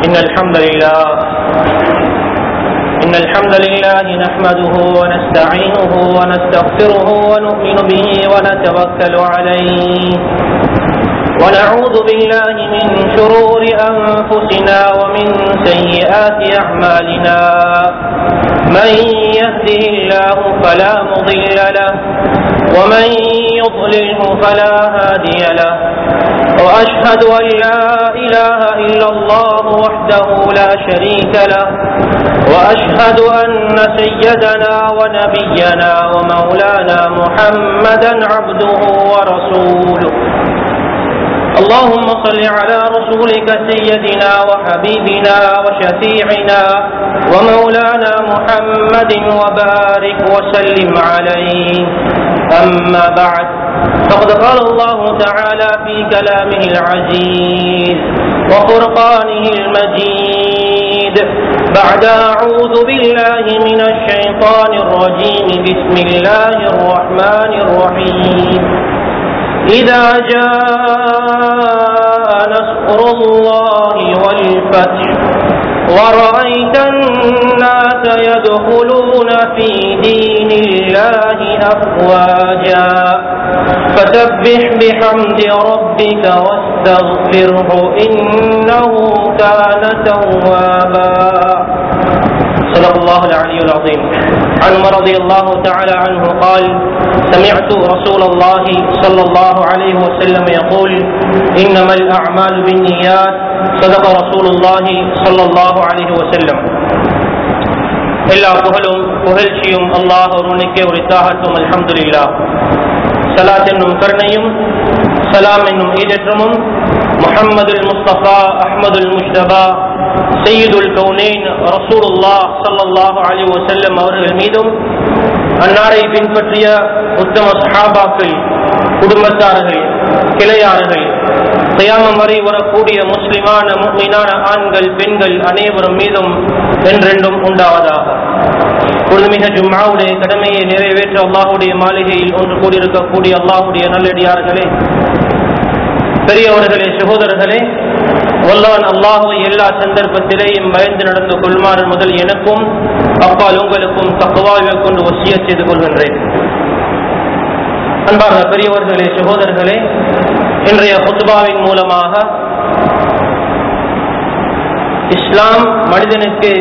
إن الحمد لله إن الحمد لله نحمده ونستعينه ونستغفره ونؤمن به ونتوكل عليه ونعوذ بالله من شرور أنفسنا ومن سيئات أعمالنا من يهده الله فلا مضل له ومن يضلله فلا هادي له وأشهد أن لا إله إلا الله وحده لا شريك له وأشهد أن سيدنا ونبينا ومولانا محمدا عبده ورسوله اللهم صل على رسولك سيدنا وحبيبنا وشفيعنا ومولانا محمد وبارك وسلم عليه أما بعد فقد قال الله تعالى في كلامه العزيز وفرقانه المجيد بعد أعوذ بالله من الشيطان الرجيم بسم الله الرحمن الرحيم إذا جاء نصر الله والفتح ورأيت الناس يدخلون في دين الله أفواجا فسبح بحمد ربك واستغفره إنه كان توابا صدق الله العلي العظيم عن عمر رضي الله تعالى عنه قال سمعت رسول الله صلى الله عليه وسلم يقول إنما الأعمال بالنيات صدق رسول الله صلى الله عليه وسلم எல்லா புகழும் புகழ்ச்சியும் அல்லாஹ் ஒருவனுக்கே உரித்தாகட்டும் அல்ஹம்துலில்லா சலாத் என்னும் கருணையும் சலாம் என்னும் ஈடற்றமும் முஹம்மதுல் முஸ்தபா அஹ்மதுல் முஷ்தபா சையீதுல் கவுனேன் ரசூலுல்லா சல்லல்லாஹு அலி வசல்லம் அவர்கள் மீதும் அன்னாரை பின்பற்றிய உத்தம சஹாபாக்கள் குடும்பத்தார்கள் கிளையார்கள் கயாமம் வரை வரக்கூடிய முஸ்லிமான முக்மீனான ஆண்கள் பெண்கள் அனைவரும் மீதும் என்றென்றும் உண்டாவதாக பொழுதுமிக ஜும்மாவுடைய கடமையை நிறைவேற்ற அல்லாஹுடைய மாளிகையில் ஒன்று கூடியிருக்கக்கூடிய அல்லாஹுடைய நல்லடியார்களே பெரியவர்களே சகோதரர்களே வல்லவன் அல்லாஹுவை எல்லா சந்தர்ப்பத்திலேயும் பயந்து நடந்து கொள்மாறு முதல் எனக்கும் அப்பால் உங்களுக்கும் தக்குவாவை கொண்டு ஒசிய செய்து கொள்கின்றேன் அன்பார்ந்த பெரியவர்களே சகோதரர்களே இன்றைய குத்துபாவின் மூலமாக இஸ்லாம் மனிதனுக்கு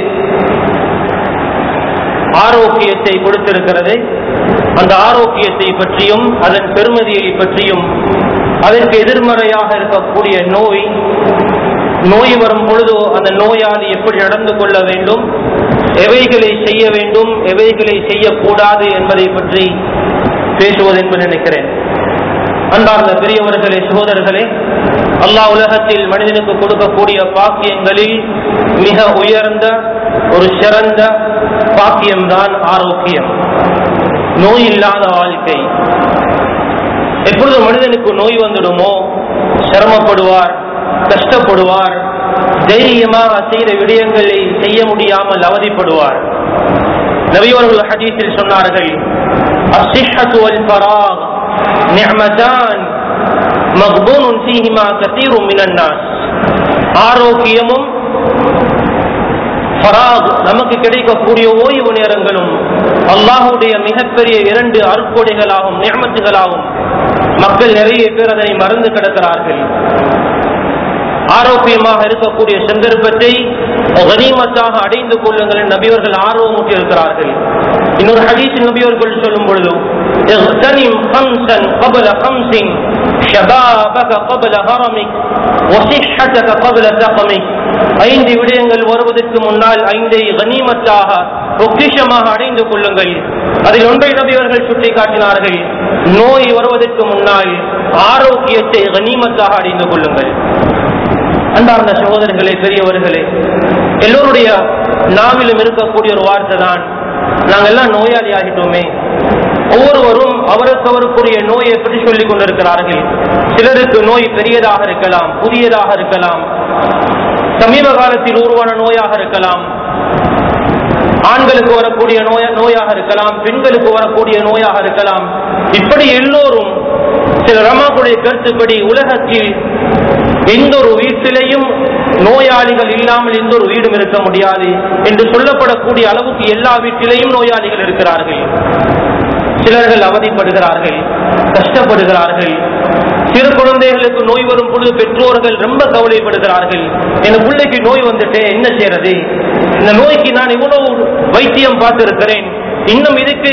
ஆரோக்கியத்தை கொடுத்திருக்கிறது அந்த ஆரோக்கியத்தை பற்றியும் அதன் பெருமதியை பற்றியும் அதற்கு எதிர்மறையாக இருக்கக்கூடிய நோய் நோய் வரும் பொழுது அந்த நோயாளி எப்படி நடந்து கொள்ள வேண்டும் எவைகளை செய்ய வேண்டும் எவைகளை செய்யக்கூடாது என்பதை பற்றி பேசுவது என்று நினைக்கிறேன் அன்பார்ந்த பெரியவர்களே சகோதரர்களே அல்லாஹ் உலகத்தில் மனிதனுக்கு கொடுக்கக்கூடிய பாக்கியங்களில் மிக உயர்ந்த ஒரு சிறந்த பாக்கியம்தான் ஆரோக்கியம் நோய் இல்லாத வாழ்க்கை எப்பொழுது மனிதனுக்கு நோய் வந்துடுமோ சிரமப்படுவார் கஷ்டப்படுவார் தைரியமாக செய்த விடயங்களை செய்ய முடியாமல் அவதிப்படுவார் நபியவர்கள் ஹதீஸில் சொன்னார்கள் الصحة والفراغ نعمتان مغبون فيهما كثير من الناس ஆரோக்கியமும் ஃபராக் நமக்கு கிடைக்கக்கூடிய ஓய்வு நேரங்களும் அல்லாஹுடைய மிகப்பெரிய இரண்டு அருட்கொடைகளாகும் நியமத்துகளாகும் மக்கள் நிறைய பேர் அதனை மறந்து கிடக்கிறார்கள் ஆரோக்கியமாக இருக்கக்கூடிய சந்தர்ப்பத்தை கனிமத்தாக அடைந்து கொள்ளுங்கள் நபியவர்கள் ஆர்வமூட்டி இருக்கிறார்கள் இன்னொரு ஹதீஸ் நபியவர்கள் சொல்லும் பொழுது اغتنم خمسا قبل خمس شبابك قبل هرمك وصحتك قبل سقمك ஐந்து விடயங்கள் வருவதற்கு முன்னால் ஐந்தை கனிமத்தாக பொக்கிஷமாக அடைந்து கொள்ளுங்கள் அதில் ஒன்றை நபியவர்கள் சுட்டி காட்டினார்கள் நோய் வருவதற்கு முன்னால் ஆரோக்கியத்தை கனிமத்தாக அடைந்து கொள்ளுங்கள் அன்பார்ந்த சகோதரர்களே பெரியவர்களே எல்லோருடைய நாவிலும் இருக்கக்கூடிய ஒரு வார்த்தை தான் நாங்கள் எல்லாம் நோயாளி ஆகிட்டோமே ஒவ்வொருவரும் அவருக்கு அவருக்குரிய நோயை பற்றி சொல்லிக் கொண்டிருக்கிறார்கள் சிலருக்கு நோய் பெரியதாக இருக்கலாம் புதியதாக இருக்கலாம் சமீப காலத்தில் உருவான நோயாக இருக்கலாம் ஆண்களுக்கு வரக்கூடிய நோய நோயாக இருக்கலாம் பெண்களுக்கு வரக்கூடிய நோயாக இருக்கலாம் இப்படி எல்லோரும் சில ரமாக்குடைய கருத்துப்படி உலகத்தில் எந்த ஒரு வீட்டிலையும் நோயாளிகள் இல்லாமல் எந்த ஒரு வீடும் இருக்க முடியாது என்று சொல்லப்படக்கூடிய அளவுக்கு எல்லா வீட்டிலேயும் நோயாளிகள் இருக்கிறார்கள் சிலர்கள் அவதிப்படுகிறார்கள் கஷ்டப்படுகிறார்கள் சிறு குழந்தைகளுக்கு நோய் வரும் பொழுது பெற்றோர்கள் ரொம்ப கவலைப்படுகிறார்கள் என் பிள்ளைக்கு நோய் வந்துட்டே என்ன செய்யறது இந்த நோய்க்கு நான் இவ்வளவு வைத்தியம் பார்த்திருக்கிறேன் இன்னும் இதுக்கு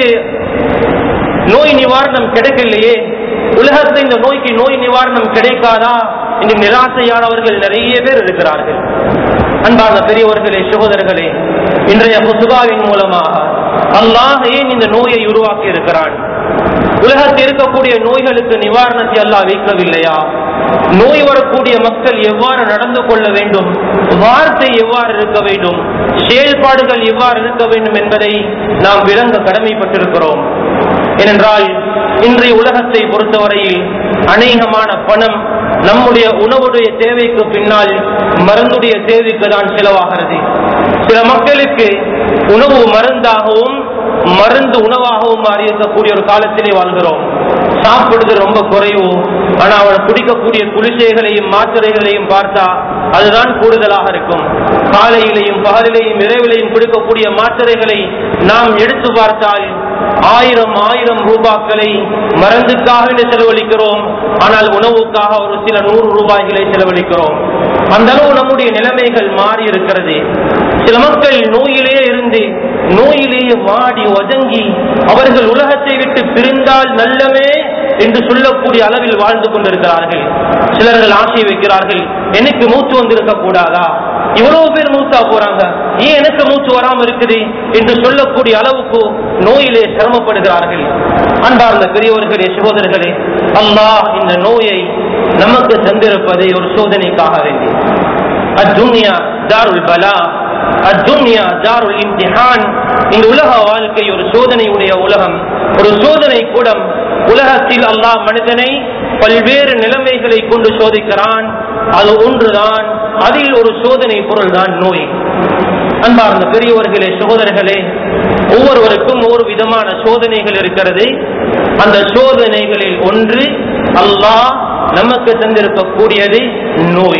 நோய் நிவாரணம் கிடைக்கலையே உலகத்தில் இந்த நோய்க்கு நோய் நிவாரணம் கிடைக்காதா என்று நிராசையானவர்கள் நிறைய பேர் இருக்கிறார்கள் அன்பார்ந்த பெரியவர்களே சகோதரர்களே இன்றைய புசுகாவின் மூலமாக அல்லாஹ் ஏன் இந்த நோயை உருவாக்கி இருக்கிறான் உலகத்தில் இருக்கக்கூடிய நோய்களுக்கு நிவாரணத்தை அல்லாஹ் வைக்கவில்லையா நோய் வரக்கூடிய மக்கள் எவ்வாறு நடந்து கொள்ள வேண்டும் வார்த்தை எவ்வாறு இருக்க வேண்டும் செயல்பாடுகள் எவ்வாறு இருக்க வேண்டும் என்பதை நாம் விளங்க கடமைப்பட்டிருக்கிறோம் ஏனென்றால் இன்றைய உலகத்தை பொறுத்தவரையில் அநேகமான பணம் நம்முடைய உணவுடைய தேவைக்கு பின்னால் மருந்துடைய தேவைக்கு தான் செலவாகிறது சில மக்களுக்கு உணவு மருந்தாகவும் மருந்து உணவாகவும் மாறி இருக்கக்கூடிய ஒரு காலத்திலே வாழ்கிறோம் சாப்பிடுறது ரொம்ப குறைவு ஆனா அவன் குடிக்கக்கூடிய குளிசைகளையும் மாத்திரைகளையும் பார்த்தா அதுதான் கூடுதலாக இருக்கும் காலையிலையும் பகலிலையும் இரவிலையும் குடிக்கக்கூடிய மாத்திரைகளை நாம் எடுத்து பார்த்தால் ஆயிரம் ஆயிரம் ரூபாக்களை மருந்துக்காக செலவழிக்கிறோம் ஆனால் உணவுக்காக ஒரு சில நூறு ரூபாய்களை செலவழிக்கிறோம் அந்த அளவு நம்முடைய நிலைமைகள் மாறி இருக்கிறது சில மக்கள் நோயிலேயே இருந்து நோயிலேயே வாடி ஒதங்கி அவர்கள் உலகத்தை விட்டு பிரிந்தால் நல்லமே என்று சொல்லக்கூடிய அளவில் வாழ்ந்து கொண்டிருக்கிறார்கள் சிலர்கள் ஆசை வைக்கிறார்கள் எனக்கு மூச்சு வந்திருக்க கூடாதா இவ்வளவு பேர் மூத்தா போறாங்க ஏன் எனக்கு மூச்சு வராம இருக்குது என்று சொல்லக்கூடிய அளவுக்கு நோயிலே சிரமப்படுகிறார்கள் அன்பார்ந்த பெரியவர்களே சகோதரர்களே அல்லாஹ் இந்த நோயை நமக்கு தந்திருப்பதை ஒரு சோதனைக்காக வேண்டி அத்துன்யா தாருல் பலா அத்துன்யா தாருல் இம்திஹான் இந்த உலக வாழ்க்கை ஒரு சோதனையுடைய உலகம் ஒரு சோதனை கூடம் உலகத்தில் அல்லாஹ் மனிதனை பல்வேறு நிலைமைகளை கொண்டு சோதிக்கிறான் அது ஒன்றுதான் அதில் ஒரு சோதனை பொருள் தான் நோய் அன்பார்ந்த பெரியவர்களே சகோதரர்களே ஒவ்வொருவருக்கும் ஒவ்வொரு விதமான சோதனைகள் இருக்கிறது அந்த சோதனைகளில் ஒன்று அல்லாஹ் நமக்கு தந்திருக்கக்கூடியது நோய்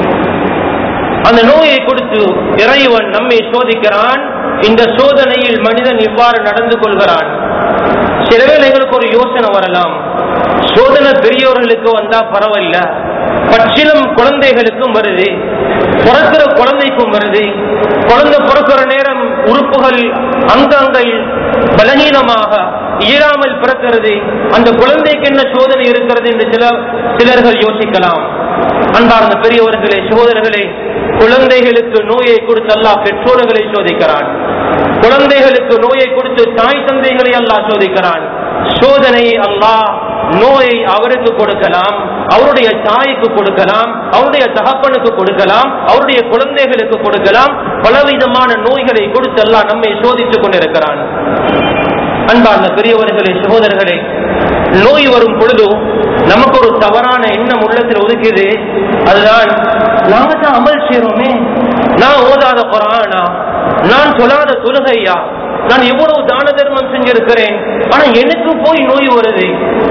அந்த நோயை கொடுத்து இறைவன் நம்மை சோதிக்கிறான் இந்த சோதனையில் மனிதன் இவ்வாறு நடந்து கொள்கிறான் சில வேளைகளுக்கு ஒரு யோசனை வரலாம் சோதனை பெரியவர்களுக்கு வந்தா பரவாயில்ல பச்சிலம் குழந்தைகளுக்கும் வருது பிறக்கிற குழந்தைக்கும் வருது குழந்தை பிறக்கிற நேரம் உறுப்புகள் அங்கங்கள் பலகீனமாக இயலாமல் பிறக்கிறது அந்த குழந்தைக்கு என்ன சோதனை இருக்கிறது என்று சில சிலர்கள் யோசிக்கலாம் அன்பார்ந்த பெரியவர்களே சகோதரர்களே குழந்தைகளுக்கு நோயை கொடுத்து அல்லாஹ் பெற்றோர்களை சோதிக்கிறான் குழந்தைகளுக்கு நோயை கொடுத்து தாய் தந்தைகளை அல்லாஹ் சோதிக்கிறான் சோதனை அல்லாஹ் நோயை அவருக்கு கொடுக்கலாம் அவருடைய தாய்க்கு கொடுக்கலாம் அவருடைய தகப்பனுக்கு கொடுக்கலாம் அவருடைய குழந்தைகளுக்கு கொடுக்கலாம் பலவிதமான நோய்களை கொடுத்து அல்லாஹ் நம்மை சோதித்துக் கொண்டிருக்கிறான் அன்பார்ந்த பெரியவர்களே சகோதரர்களே நோய் வரும் பொழுது நமக்கு ஒரு தவறான எண்ணம் உள்ளத்தில் ஒதுக்குது அதுதான் நாம தான் அமல் செய்யறோமே நான் ஓதாத குரானா நான் சொல்லாத தொழுகையா நான் எவ்வளவு தான தர்மம் செஞ்சிருக்கிறேன் ஆனா எனக்கு போய் நோய் வருது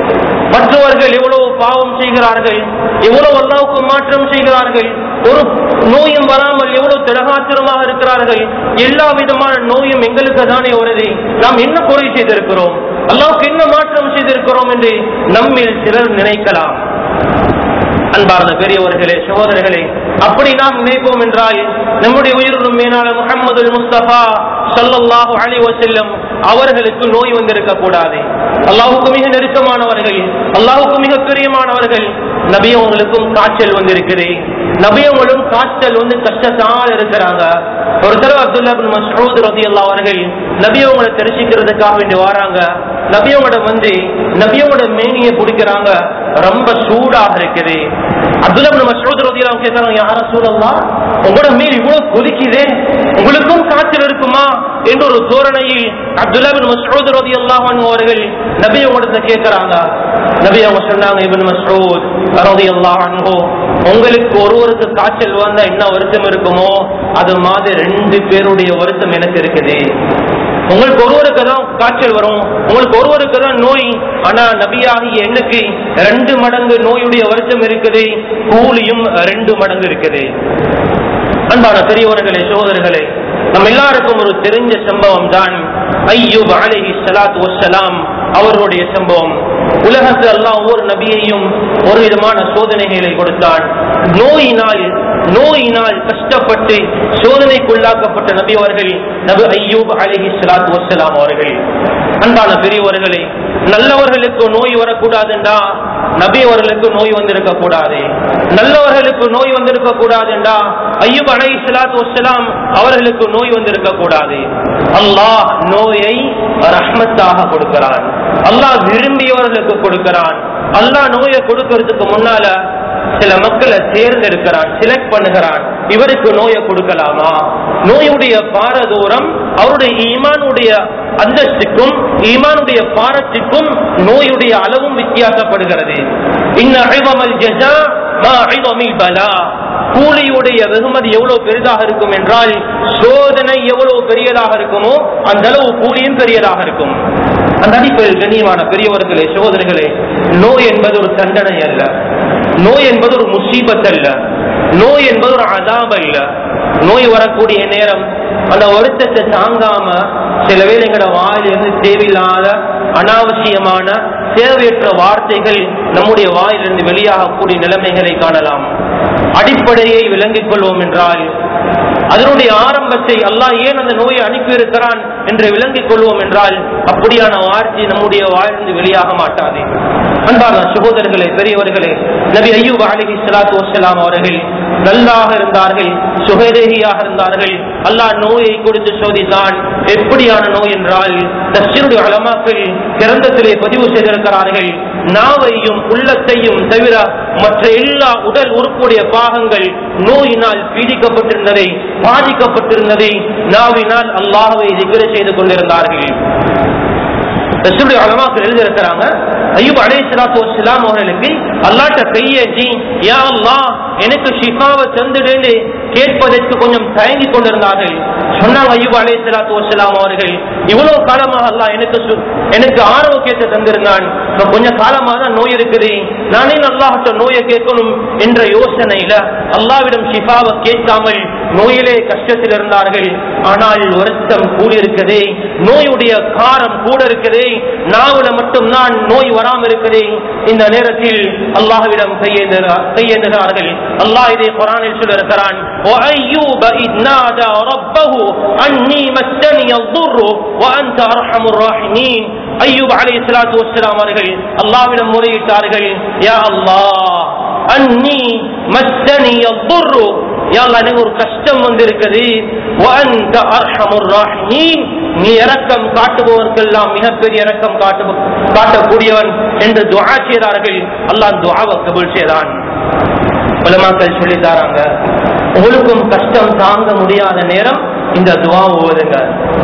மற்றவர்கள் எவ்வளவு பாவம் செய்கிறார்கள் எவ்வளவு அல்லாவுக்கு மாற்றம் செய்கிறார்கள் ஒரு நோயும் வராமல் எவ்வளவு திடகாத்திரமாக இருக்கிறார்கள் எல்லா விதமான நோயும் எங்களுக்கு தானே வருது நாம் என்ன குறை செய்திருக்கிறோம் அல்லாவுக்கு என்ன மாற்றம் செய்திருக்கிறோம் என்று நம்மில் சிலர் நினைக்கலாம் அன்பார்ந்த பெரியவர்களே சகோதரர்களே அப்படி நாம் நினைப்போம் என்றால் நம்முடைய உயிரினும் மேலான முகமது முஸ்தபா சல்லல்லாஹு அலி வசல்லம் அவர்களுக்கு நோய் வந்திருக்க கூடாது அல்லாஹுக்கு மிக நெருக்கமானவர்கள் அல்லாஹுக்கு மிக பிரியமானவர்கள் நபியவங்களுக்கும் காய்ச்சல் வந்திருக்குது நபியவங்களும் காய்ச்சல் வந்து கஷ்டத்தால் இருக்கிறாங்க ஒரு தடவை அப்துல்லா பின் மசூத் ரதி அல்லா அவர்கள் நபியவங்களை தெரிசிக்கிறதுக்காக வேண்டி வராங்க நபியவங்களோட வந்து நபியவங்களோட மேனியை பிடிக்கிறாங்க ரொம்ப சூடாக இருக்குது அப்துல்லா பின் மசூத் ரதி அல்லா கேட்கறாங்க யார சூழல்லா உங்களோட மீன் இவ்வளவு கொதிக்குதே உங்களுக்கும் காய்ச்சல் இருக்குமா என்ற ஒரு தோரணையில் அப்துல்லா பின் மசூத் ரதி அல்லாஹ் அவர்கள் நபி உங்களிடத்த கேட்கிறாங்க நபி அவங்க சொன்னாங்க இவன் மசூத் ரதி அல்லாஹ் உங்களுக்கு ஒருவருக்கு காய்ச்சல் வந்தா என்ன வருத்தம் இருக்குமோ அது மாதிரி ரெண்டு பேருடைய வருத்தம் எனக்கு இருக்குது உங்களுக்கு ஒருவருக்கு தான் காய்ச்சல் வரும் உங்களுக்கு ஒருவருக்கு தான் நோய் ஆனா நபியாகிய எண்ணுக்கு ரெண்டு மடங்கு நோயுடைய வருத்தம் இருக்குது கூலியும் ரெண்டு மடங்கு இருக்குது அன்பான பெரியவர்களே சகோதரர்களே நம்ம எல்லாருக்கும் ஒரு தெரிஞ்ச சம்பவம் தான் ஐயூப் அலைஹி ஸலாத்து வஸ்ஸலாம் அவர்களுடைய சம்பவம் உலகத்தில் அல்லாஹ் ஒவ்வொரு நபியையும் ஒரு விதமான சோதனைகளை கொடுத்தான் நோயினால் நோயினால் கஷ்டப்பட்டு சோதனைக்குள்ளாக்கப்பட்ட நபி அவர்கள் நபி ஐயூப் அலைஹி ஸலாத்து வஸ்ஸலாம் அவர்கள் அன்பான பெரியவர்களே நல்லவர்களுக்கு நோய் வரக்கூடாதுண்டா நபி அவர்களுக்கு நோய் வந்திருக்க கூடாது நல்லவர்களுக்கு நோய் வந்திருக்க கூடாதுண்டா ஐயூப் அலை சலாத்து வசலாம் அவர்களுக்கு நோய் வந்திருக்க கூடாது அல்லாஹ் நோயை ரஹ்மத்தாக கொடுக்கிறான் அல்லாஹ் விரும்பியவர்களுக்கு கொடுக்கிறான் அல்லாஹ் நோயை கொடுக்கறதுக்கு முன்னால சில மக்களை தேர்ந்தெடுக்கிறான் செலக்ட் பண்ணுகிறான் இவருக்கு நோயை கொடுக்கலாமா நோயுடைய பாரதூரம் அவருடைய ஈமானுடைய அந்தஸ்துக்கும் ஈமானுடைய பாரத்திற்கும் நோயுடைய அளவும் வித்தியாசப்படுகிறது இன்ன அழிவமல் ஜஸா மா அழிவமில் பலா கூலியுடைய வெகுமதி எவ்வளவு பெரிதாக இருக்கும் என்றால் சோதனை எவ்வளவு பெரியதாக இருக்குமோ அந்த அளவு கூலியும் பெரியதாக இருக்கும் அந்த அடிப்படையில் கண்ணியமான பெரியவர்களே சகோதரர்களே நோய் என்பது ஒரு தண்டனை அல்ல நோய் என்பது ஒரு முசீபத் அல்ல நோய் என்பது ஒரு அதாப் அல்ல நோய் வரக்கூடிய நேரம் அந்த வருத்தத்தை தாங்காம சில வேளை எங்கட வாயிலிருந்து தேவையில்லாத அனாவசியமான தேவையற்ற வார்த்தைகள் நம்முடைய வாயிலிருந்து வெளியாகக்கூடிய நிலைமைகளை காணலாம் அடிப்படையை விளங்கிக் கொள்வோம் என்றால் அதனுடைய ஆரம்பத்தை அல்லாஹ் ஏன் அந்த நோயை அனுப்பி இருக்கிறான் என்று விளங்கிக் கொள்வோம் என்றால் அப்படியான வார்த்தை நம்முடைய வாயிலிருந்து வெளியாக மாட்டாது அன்பான சகோதரர்களே பெரியவர்களே நபி ஐயூப் அலிஹி சலாத்து வசலாம் அவர்கள் நல்லாக இருந்தார்கள் சுகதேகியாக இருந்தார்கள் அல்லாஹ் நோயை கொடுத்து சோதித்தான் எப்படியான நோய் என்றால் தஸ்ஸினுடைய அலமாக்கள் கிரந்தத்திலே பதிவு செய்திருக்கிறார்கள் நாவையும் உள்ளத்தையும் தவிர மற்ற எல்லா உடல் உறுப்புடைய பாகங்கள் நோயினால் பீடிக்கப்பட்டிருந்ததை பாதிக்கப்பட்டிருந்ததை நாவினால் அல்லாஹ்வை திகர செய்து கொண்டிருந்தார்கள் ரசூலுடைய அலமாக்கள் எழுதியிருக்கிறாங்க ஐயூப் அலைஹி ஸலாத்து வஸ்ஸலாம் அவர்களுக்கு அல்லாஹ்ட்ட கையேற்றி யா அல்லாஹ் எனக்கு ஷிஃபாவை தந்துடுன்னு கேட்பதற்கு கொஞ்சம் தயங்கி கொண்டிருந்தார்கள் சொன்னாங்க ஐயூப் அலைஹி ஸலாத்து வஸ்ஸலாம் அவர்கள் இவ்வளவு காலமாக அல்லாஹ் எனக்கு சு- எனக்கு ஆரோக்கியத்தை தந்திருந்தான் இப்ப கொஞ்ச காலமாக தான் நோய் இருக்குது நானே அல்லாஹ்ட்ட நோயை கேட்கணும் என்ற யோசனையில அல்லாவிடம் ஷிஃபாவை கேட்காமல் நோயிலே கஷ்டத்தில் இருந்தார்கள் ஆனால் வருத்தம் கூடியிருக்குதே நோயுடைய காரம் கூட இருக்குதே நாவுல மட்டும் தான் நோய் வராமல் இருக்குதே இந்த நேரத்தில் அல்லாஹ்விடம் கையேந்துகிறார் கையேந்துகிறார்கள் அல்லாஹ் இதை குரானில் சொல்லியிருக்கிறான் وَأَيُّوبَ إِذْ نَادَى رَبَّهُ أَنِّي مَسَّنِيَ الضُّرُّ وَأَنْتَ أَرْحَمُ الراحمين ஐயூப் அலைஹி ஸலாத்து வஸ்ஸலாம் அவர்கள் அல்லாஹ்விடம் முறையிட்டார்கள் யா அல்லாஹ் அன்னி மஸ்ஸனி الضُّرُّ யா அல்லாஹ் எனக்கு ஒரு கஷ்டம் வந்திருக்குது وأنت أرحم الراحمين நீ இரக்கம் காட்டுபவர்க்கெல்லாம் மிகப்பெரிய இரக்கம் காட்டு காட்டக்கூடியவன் என்று துஆ செய்தார்கள் அல்லாஹ் துஆவை கபூல் செய்தான் உலமாக்கள் சொல்லி தராங்க உங்களுக்கும் கஷ்டம் தாங்க முடியாத நேரம் இந்த துவா ஓதுங்க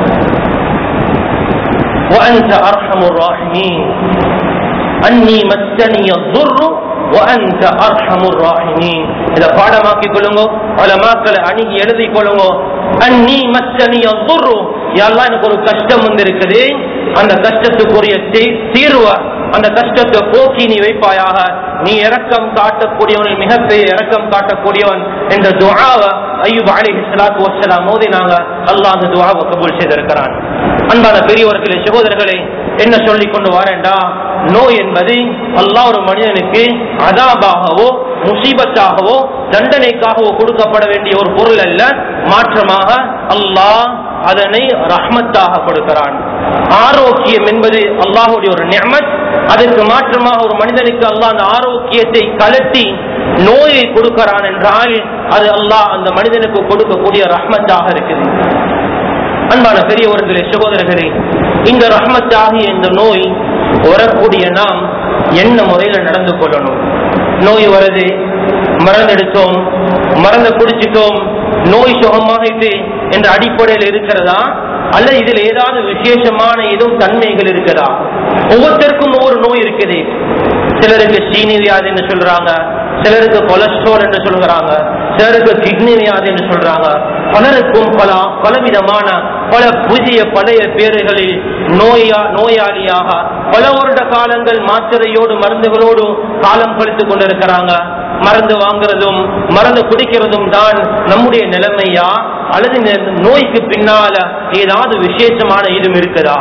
وأنت أرحم الراحمين أني مسني الضر وأنت أرحم الراحمين இதை பாடமாக்கி கொள்ளுங்க உலமாக்களை அணுகி எழுதி கொள்ளுங்க அன்னி மச்சனி அவ்வொரு யாரெல்லாம் எனக்கு ஒரு கஷ்டம் வந்திருக்குது அந்த கஷ்டத்துக்குரிய தீ- தீர்வை அந்த கஷ்டத்தை போக்கி நீ வைப்பாயாக நீ இரக்கம் காட்டக்கூடியவன் மிகப்பெரிய இரக்கம் காட்டக்கூடியவன் என்ற துஆவை ஐயூப் அலைஹி ஸலாத்து வஸ்ஸலாம் மோதினாங்க அல்லாஹ் அந்த துஆவை கபூல் செய்திருக்கிறான் அன்பான பெரியவர்களே சகோதரர்களே என்ன சொல்லிக் கொண்டு வரேன்டா நோய் என்பது அல்லாஹ் ஒரு மனிதனுக்கு அதாபாகவோ முசீபத்தாகவோ தண்டனைக்காகவோ கொடுக்கப்பட வேண்டிய ஒரு பொருள் அல்ல மாற்றமாக அல்லாஹ் அதனை ரஹ்மத்தாக கொடுக்கிறான் ஆரோக்கியம் என்பது அல்லாஹுடைய ஒரு நியமத் அதற்கு மாற்றமாக ஒரு மனிதனுக்கு அல்லாஹ் அந்த ஆரோக்கியத்தை கலட்டி நோயை கொடுக்கிறான் என்றால் அது அல்லாஹ் அந்த மனிதனுக்கு கொடுக்கக்கூடிய ரஹ்மத்தாக இருக்குது அன்பான பெரியவர்களே சகோதரர்களே இந்த ரஹ்மத் ஆகிய இந்த நோய் வரக்கூடிய நாம் என்ன முறையில நடந்து கொள்ளணும் நோய் வருது மறந்தெடுத்தோம் மறந்து குடிச்சிட்டோம் நோய் சுகமாகிட்டு என்ற அடிப்படையில் இருக்கிறதா அல்ல இதில் ஏதாவது விசேஷமான எதுவும் தன்மைகள் இருக்கிறதா ஒவ்வொருத்தருக்கும் ஒவ்வொரு நோய் இருக்குது சிலருக்கு சீனி வியாதி என்று சொல்றாங்க சிலருக்கு கொலஸ்ட்ரால் என்று சொல்கிறாங்க சிலருக்கு கிட்னி வியாதி என்று சொல்றாங்க பலருக்கும் பல பலவிதமான பல புதிய பழைய பேறுகளில் நோயா நோயாளியாக பல வருட காலங்கள் மாத்திரையோடு மருந்துகளோடு காலம் கழித்துக் கொண்டிருக்கிறாங்க மருந்து வாங்குறதும் மருந்து குடிக்கிறதும் தான் நம்முடைய நிலைமையா அல்லது இந்த நோய்க்கு பின்னால ஏதாவது விசேஷமான இதுவும் இருக்குதா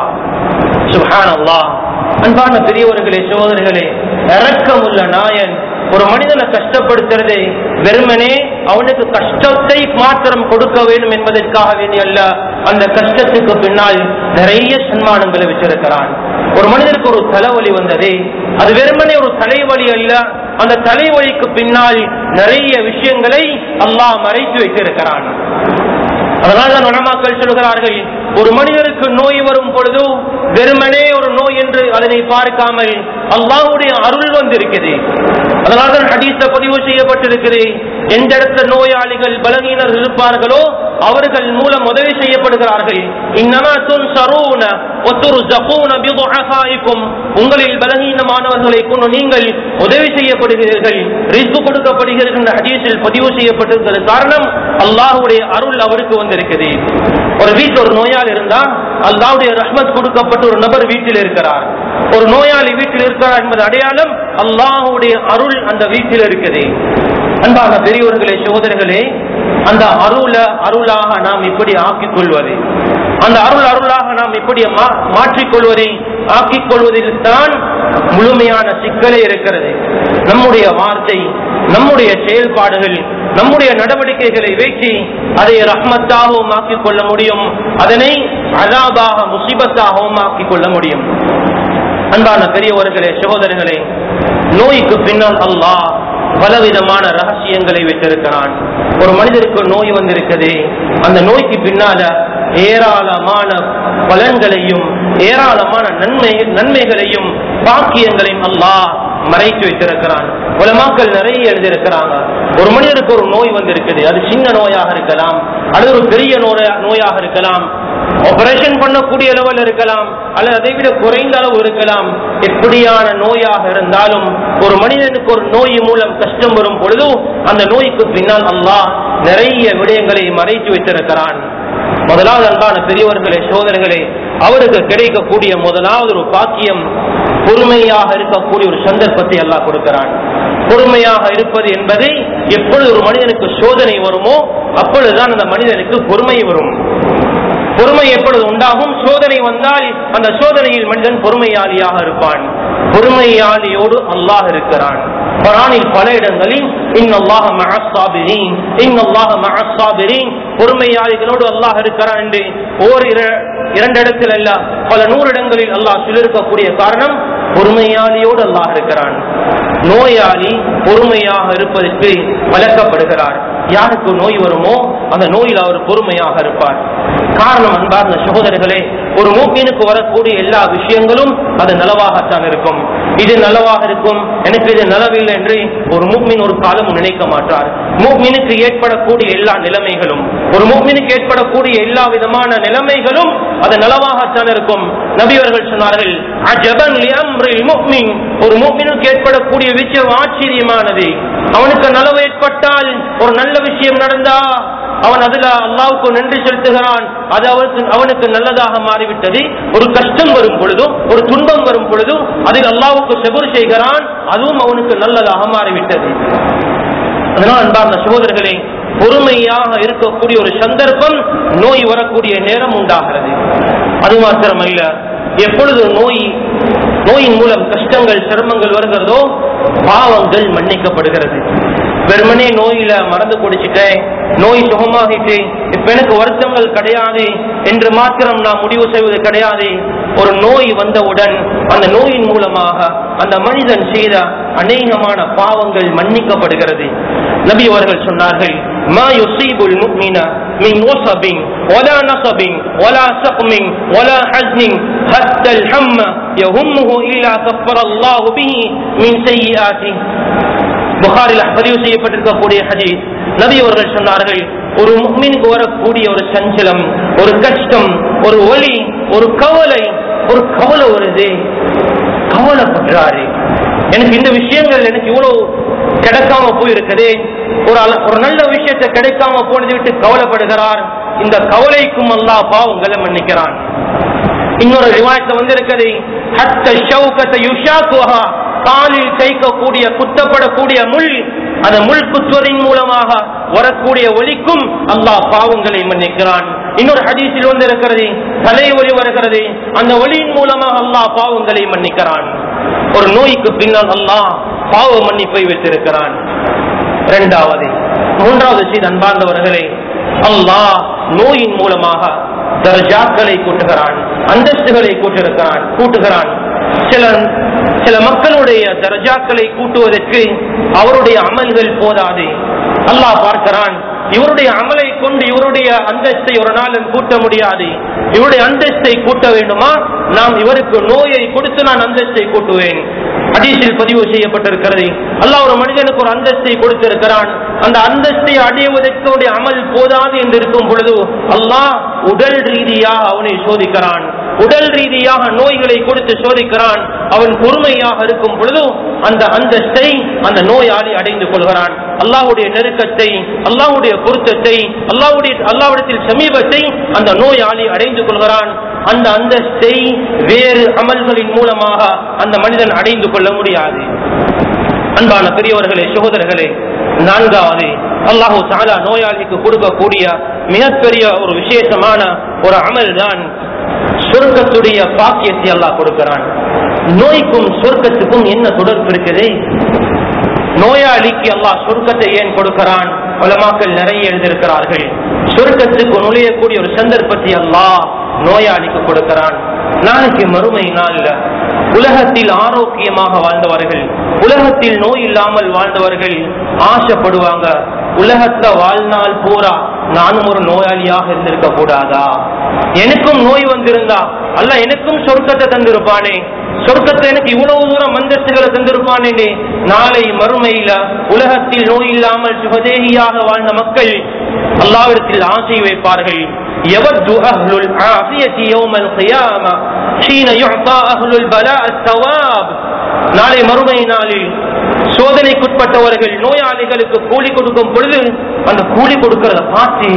சுஹானல்லாஹ் அன்பான பெரியவர்களே சோதர்களே இறக்கமுள்ள நாயன் ஒரு மனிதனை கஷ்டப்படுத்துறதே வெறுமனே அவனுக்கு கஷ்டத்தை மாத்திரம் கொடுக்க வேண்டும் என்பதற்காக வேண்டிய அல்ல அந்த கஷ்டத்துக்கு பின்னால் நிறைய சன்மானங்களை வச்சிருக்கிறான் ஒரு மனிதனுக்கு ஒரு தலைவலி வந்ததே அது வெறுமனே ஒரு தலைவலி அல்ல அந்த தலைவலிக்கு பின்னால் நிறைய விஷயங்களை அல்லாஹ் மறைத்து வைத்திருக்கிறான் அதனால் தான் உணமாக்கள் சொல்கிறார்கள் ஒரு மனிதருக்கு நோய் வரும் பொழுது வெறுமனே ஒரு நோய் என்று அதனை பார்க்காமல் அல்லாஹ்வுடைய அருள் வந்திருக்குது அதனால் தான் ஹதீஸ பதிவு செய்யப்பட்டிருக்கிறது எந்த இடத்துல நோயாளிகள் பலவீனர் இருப்பார்களோ அவர்கள் மூலம் உதவி செய்யப்படுகிறார்கள் இன்னமா துன்சரூன ஒத்துருஸகூன பிதுஅஃபாயிக்கும் உங்களில் பலவீனமானவர்களை கொண்டு நீங்கள் உதவி செய்யப்படுகிறீர்கள் ரிஸ்க் கொடுக்கப்படுகிறது என்ற ஹதீஸில் பதிவு செய்யப்பட்டிருக்கிறது காரணம் அல்லாஹ்வுடைய அருள் அவருக்கு வந்திருக்குது ஒரு வீட்டில் ஒரு நோயாளி இருந்தா அல்லாஹ்வுடைய ரஹ்மத் கொடுக்கப்பட்ட ஒரு நபர் வீட்டில் இருக்கிறார் ஒரு நோயாளி வீட்டில் இருக்கிறார் என்பது அடையாளம் அல்லாஹ்வுடைய அருள் அந்த வீட்டில் இருக்குது அன்பான பெரியவர்களே சகோதரர்களே அந்த அருள அருளாக நாம் இப்படி ஆக்கிக் கொள்வது அந்த அருள் அருளாக நாம் இப்படி மா- மாற்றிக்கொள்வதை ஆக்கிக் கொள்வதில் தான் முழுமையான சிக்கலே இருக்கிறது நம்முடைய வார்த்தை நம்முடைய செயல்பாடுகள் நம்முடைய நடவடிக்கைகளை வைத்து அதை ரஹ்மத்தாகவும் ஆக்கிக் கொள்ள முடியும் அதனை அதாபாக முசிபத்தாகவும் ஆக்கிக் கொள்ள முடியும் அன்பான பெரியவர்களே சகோதரர்களே நோய்க்கு பின்னால் அல்லாஹ் பலவிதமான ரகசியங்களை வைத்திருக்கிறான் ஒரு மனிதருக்கு நோய் வந்திருக்குது அந்த நோய்க்கு பின்னால ஏராளமான பலன்களையும் ஏராளமான நன்மை நன்மைகளையும் பாக்கியங்களையும் அல்லாஹ் மறைத்து வைத்திருக்கிறான் உலமாக்கள் நிறைய எழுதியிருக்கிறாங்க ஒரு மனிதருக்கு ஒரு நோய் வந்திருக்குது அது சின்ன நோயாக இருக்கலாம் அல்லது ஒரு பெரிய நோயா நோயாக இருக்கலாம் ஆபரேஷன் பண்ணக்கூடிய லெவல் இருக்கலாம் அல்லது அதை விட குறைந்த அளவு இருக்கலாம் எப்படியான நோயாக இருந்தாலும் ஒரு மனிதனுக்கு ஒரு நோய் மூலம் கஷ்டம் வரும் பொழுது அந்த நோய்க்கு பின்னால் அல்லாஹ் நிறைய விடயங்களை மறைத்து வைத்திருக்கிறான் முதலாவது அன்பான பெரியவர்களே சோதரர்களே அவருக்கு கிடைக்கக்கூடிய முதலாவது ஒரு பாக்கியம் பொறுமையாக இருக்கக்கூடிய ஒரு சந்தர்ப்பத்தை அல்லாஹ் கொடுக்கிறான் பொறுமையாக இருப்பது என்பதை எப்பொழுது ஒரு மனிதனுக்கு சோதனை வருமோ அப்பொழுதுதான் அந்த மனிதனுக்கு பொறுமை வரும் பொறுமை எப்பொழுது உண்டாகும் சோதனை வந்தால் அந்த சோதனையில் மனிதன் பொறுமையாளியாக இருப்பான் பொறுமையாளியோடு அல்லாஹ் இருக்கிறான் குரானில் பல இடங்களில் இன்னல்லாஹ மஅஸ்ஸாபிரீன் இன்னல்லாஹ மஅஸ்ஸாபிரீன் பொறுமையாளிகளோடு அல்லாஹ் இருக்கிறான் என்று ஓர் இர- இரண்டு இடத்தில் அல்ல பல நூறு இடங்களில் அல்லாஹ் சொல்லியிருக்கக்கூடிய காரணம் பொறுமையாளியோடு அல்லாஹ் இருக்கிறான் நோயாளி பொறுமையாக இருப்பதற்கு வளர்க்கப்படுகிறார் யாருக்கு நோய் வருமோ அந்த நோயில் அவர் பொறுமையாக இருப்பார் காரணம் அன்பார்ந்த சகோதரர்களே ஒரு மூக்கினுக்கு வரக்கூடிய எல்லா விஷயங்களும் அது நலவாகத்தான் இருக்கும் இது நலவாக இருக்கும் எனக்கு இது நலவில்லை என்று ஒரு மூக்மின் ஒரு காலமும் நினைக்க மாட்டார் மூக்மினுக்கு ஏற்படக்கூடிய எல்லா நிலைமைகளும் ஒரு மூக்மினுக்கு ஏற்படக்கூடிய எல்லா விதமான நிலைமைகளும் அது நலவாகத்தான் இருக்கும் நபியவர்கள் சொன்னார்கள் அஜபன் லிஅம்ரில் முஃமின் ஒரு மூக்மினுக்கு ஏற்படக்கூடிய விஷயம் ஆச்சரியமானது அவனுக்கு நலவு ஏற்பட்டால் ஒரு நல்ல விஷயம் நடந்தா அவன் அதுல அல்லாவுக்கு நன்றி செலுத்துகிறான் அது அவனுக்கு அவனுக்கு நல்லதாக மாறிவிட்டது ஒரு கஷ்டம் வரும் பொழுதும் ஒரு துன்பம் வரும் பொழுதும் அதில் அல்லாவுக்கு செபுர் செய்கிறான் அதுவும் அவனுக்கு நல்லதாக மாறிவிட்டது அதனால் அன்பார்ந்த சகோதரர்களே பொறுமையாக இருக்கக்கூடிய ஒரு சந்தர்ப்பம் நோய் வரக்கூடிய நேரம் உண்டாகிறது அது மாத்திரமல்ல எப்பொழுது நோய் நோயின் மூலம் கஷ்டங்கள் சிரமங்கள் வருகிறதோ பாவங்கள் மன்னிக்கப்படுகிறது வெறுமனே நோயில மறந்து குடிச்சிட்டேன் நோய் சுகமாகிட்டு இப்ப எனக்கு வருத்தங்கள் கிடையாது என்று மாத்திரம் நான் முடிவு செய்வது கிடையாது ஒரு நோய் வந்தவுடன் அந்த நோயின் மூலமாக அந்த மனிதன் செய்த அநேகமான பாவங்கள் மன்னிக்கப்படுகிறது நபி அவர்கள் சொன்னார்கள் ما يصيب المؤمن من وصب ولا نصب ولا سقم ولا حزن حتى الهم يهمه إلا كفر الله به من سيئاته புகாரில் பதிவு செய்யப்பட்டிருக்கக்கூடிய ஹதீஸ் நபி அவர்கள் சொன்னார்கள் ஒரு முக்மீனுக்கு வரக்கூடிய ஒரு சஞ்சலம் ஒரு கஷ்டம் ஒரு ஒலி ஒரு கவலை ஒரு கவலை வருது கவலைப்படுறாரு எனக்கு இந்த விஷயங்கள் எனக்கு இவ்வளவு கிடைக்காம போயிருக்குதே ஒரு அல- ஒரு நல்ல விஷயத்தை கிடைக்காம போனதை விட்டு கவலைப்படுகிறார் இந்த கவலைக்கும் அல்லாஹ் பாவங்களை மன்னிக்கிறான் இன்னொரு ரிவாயத்துல வந்திருக்கிறது ஹத்த ஷௌகத்தை யுஷாக்குஹா காலில் தைக்கக்கூடிய குத்தப்படக்கூடிய முள் அந்த முள் குத்துவதின் மூலமாக வரக்கூடிய ஒலிக்கும் அல்லாஹ் பாவங்களை மன்னிக்கிறான் இன்னொரு ஹதீஸில் வந்து இருக்கிறது தலை ஒலி வருகிறது அந்த ஒலியின் மூலமாக அல்லாஹ் பாவங்களை மன்னிக்கிறான் ஒரு நோய்க்கு பின்னால் அல்லாஹ் பாவ மன்னிப்பை வைத்திருக்கிறான் இரண்டாவது மூன்றாவது செய்த அன்பார்ந்தவர்களே அல்லாஹ் நோயின் மூலமாக தர்ஜாக்களை கூட்டுகிறான் அந்தஸ்துகளை கூட்டிருக்கிறான் கூட்டுகிறான் சில சில மக்களுடைய தர்ஜாக்களை கூட்டுவதற்கு அவருடைய அமல்கள் போதாது அல்லாஹ் பார்க்கிறான் இவருடைய அமலை கொண்டு இவருடைய அந்தஸ்தை ஒரு நாளும் கூட்ட முடியாது இவருடைய அந்தஸ்தை கூட்ட வேண்டுமா நாம் இவருக்கு நோயை கொடுத்து நான் அந்தஸ்தை கூட்டுவேன் ஹதீஸில் பதிவு செய்யப்பட்டிருக்கிறது அல்லாஹ் ஒரு மனிதனுக்கு ஒரு அந்தஸ்தை கொடுத்திருக்கிறான் அந்த அந்தஸ்தை அடைவதற்கு அவருடைய அமல் போதாது என்று இருக்கும் பொழுது அல்லாஹ் உடல் ரீதியாக அவனை சோதிக்கிறான் உடல் ரீதியாக நோய்களை கொடுத்து சோதிக்கிறான் அவன் பொறுமையாக இருக்கும் பொழுது அந்த அந்தஸ்தை அந்த நோயாளி அடைந்து கொள்கிறான் அல்லாஹ்வுடைய நெருக்கத்தை அல்லாஹ்வுடைய பொருத்தத்தை அல்லாஹ்வுடைய அல்லாஹ்விடத்தில் சமீபத்தை அந்த நோயாளி அடைந்து கொள்கிறான் அந்த அந்தஸ்தை வேறு அமல்களின் மூலமாக அந்த மனிதன் அடைந்து கொள்ள முடியாது அன்பான பெரியவர்களே சகோதரர்களே நான்காவது அல்லாஹு தாலா நோயாளிக்கு கொடுக்கக்கூடிய மிகப்பெரிய ஒரு விசேஷமான ஒரு அமல் தான் சொர்க்கத்துடைய பாக்கியத்தை அல்லாஹ் கொடுக்கிறான் நோய்க்கும் சொர்க்கத்துக்கும் என்ன தொடர்பு இருக்குது நோயாளிக்கு அல்லாஹ் சொர்க்கத்தை ஏன் கொடுக்கிறான் உலமாக்கள் நிறைய எழுதியிருக்கிறார்கள் சொர்க்கத்துக்கு நுழையக்கூடிய ஒரு சந்தர்ப்பத்தை அல்லாஹ் நோயாளிக்கு கொடுக்கிறான் நாளைக்கு மறுமை நாள்ல உலகத்தில் ஆரோக்கியமாக வாழ்ந்தவர்கள் உலகத்தில் நோய் இல்லாமல் வாழ்ந்தவர்கள் ஆசைப்படுவாங்க உலகத்துல வாழ்நாள் பூரா நானும் ஒரு நோயாளியாக இருந்திருக்க கூடாதா எனக்கும் நோய் வந்திருந்தா அல்ல எனக்கும் சொர்க்கத்தை தந்திருப்பானே சொர்க்கத்தை எனக்கு இவ்வளவு தூரம் மந்தஸ்துகளை தந்திருப்பானே நாளை மறுமையில உலகத்தில் நோய் இல்லாமல் சுகதேகியாக வாழ்ந்த மக்கள் அல்லாவிடத்தில் ஆசை வைப்பார்கள் يود أهل العافية يوم القيامة حين يعطى أهل البلاء الثواب நாளை மறுமை நாளில் சோதனைக்குட்பட்டவர்கள் நோயாளிகளுக்கு கூலி கொடுக்கும் பொழுது அந்த கூலி கொடுக்கிறத பார்த்து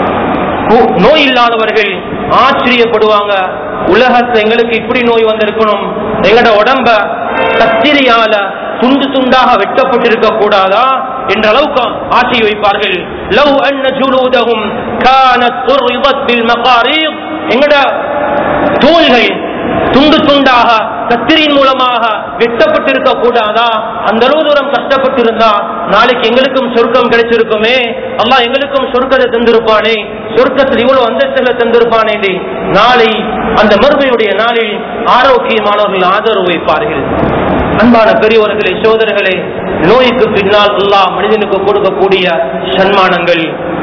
கு- நோய் இல்லாதவர்கள் ஆச்சரியப்படுவாங்க உலகத்துல எங்களுக்கு இப்படி நோய் வந்திருக்கணும் எங்கட உடம்ப கத்திரியால துண்டு துண்டாக வெட்டப்பட்டிருக்க கூடாதா என்ற அளவுக்கு ஆசை வைப்பார்கள் லவ் அன்ன ஜுலூதஹும் கானத் துர்ரிதத் பில் மகாரீத் எங்கட தோள்கள் துண்டு துண்டாக கத்திரியின் மூலமாக வெட்டப்பட்டிருக்க கூடாதா அந்த அளவு தூரம் கஷ்டப்பட்டிருந்தா நாளைக்கு எங்களுக்கும் சொர்க்கம் கிடைச்சிருக்குமே அல்லாஹ் எங்களுக்கும் சொர்க்கத்தை தந்திருப்பானே சொர்க்கத்தில் இவ்வளவு அந்தஸ்துகளை தந்திருப்பானே நாளை அந்த மறுமையுடைய நாளில் ஆரோக்கியமானவர்கள் ஆதரவு வைப்பார்கள் அன்பான பெரியவர்களே சோதரர்களே நோய்க்கு பின்னால் அல்லாஹ் மனிதனுக்கு கொடுக்கக்கூடிய சன்மானங்கள்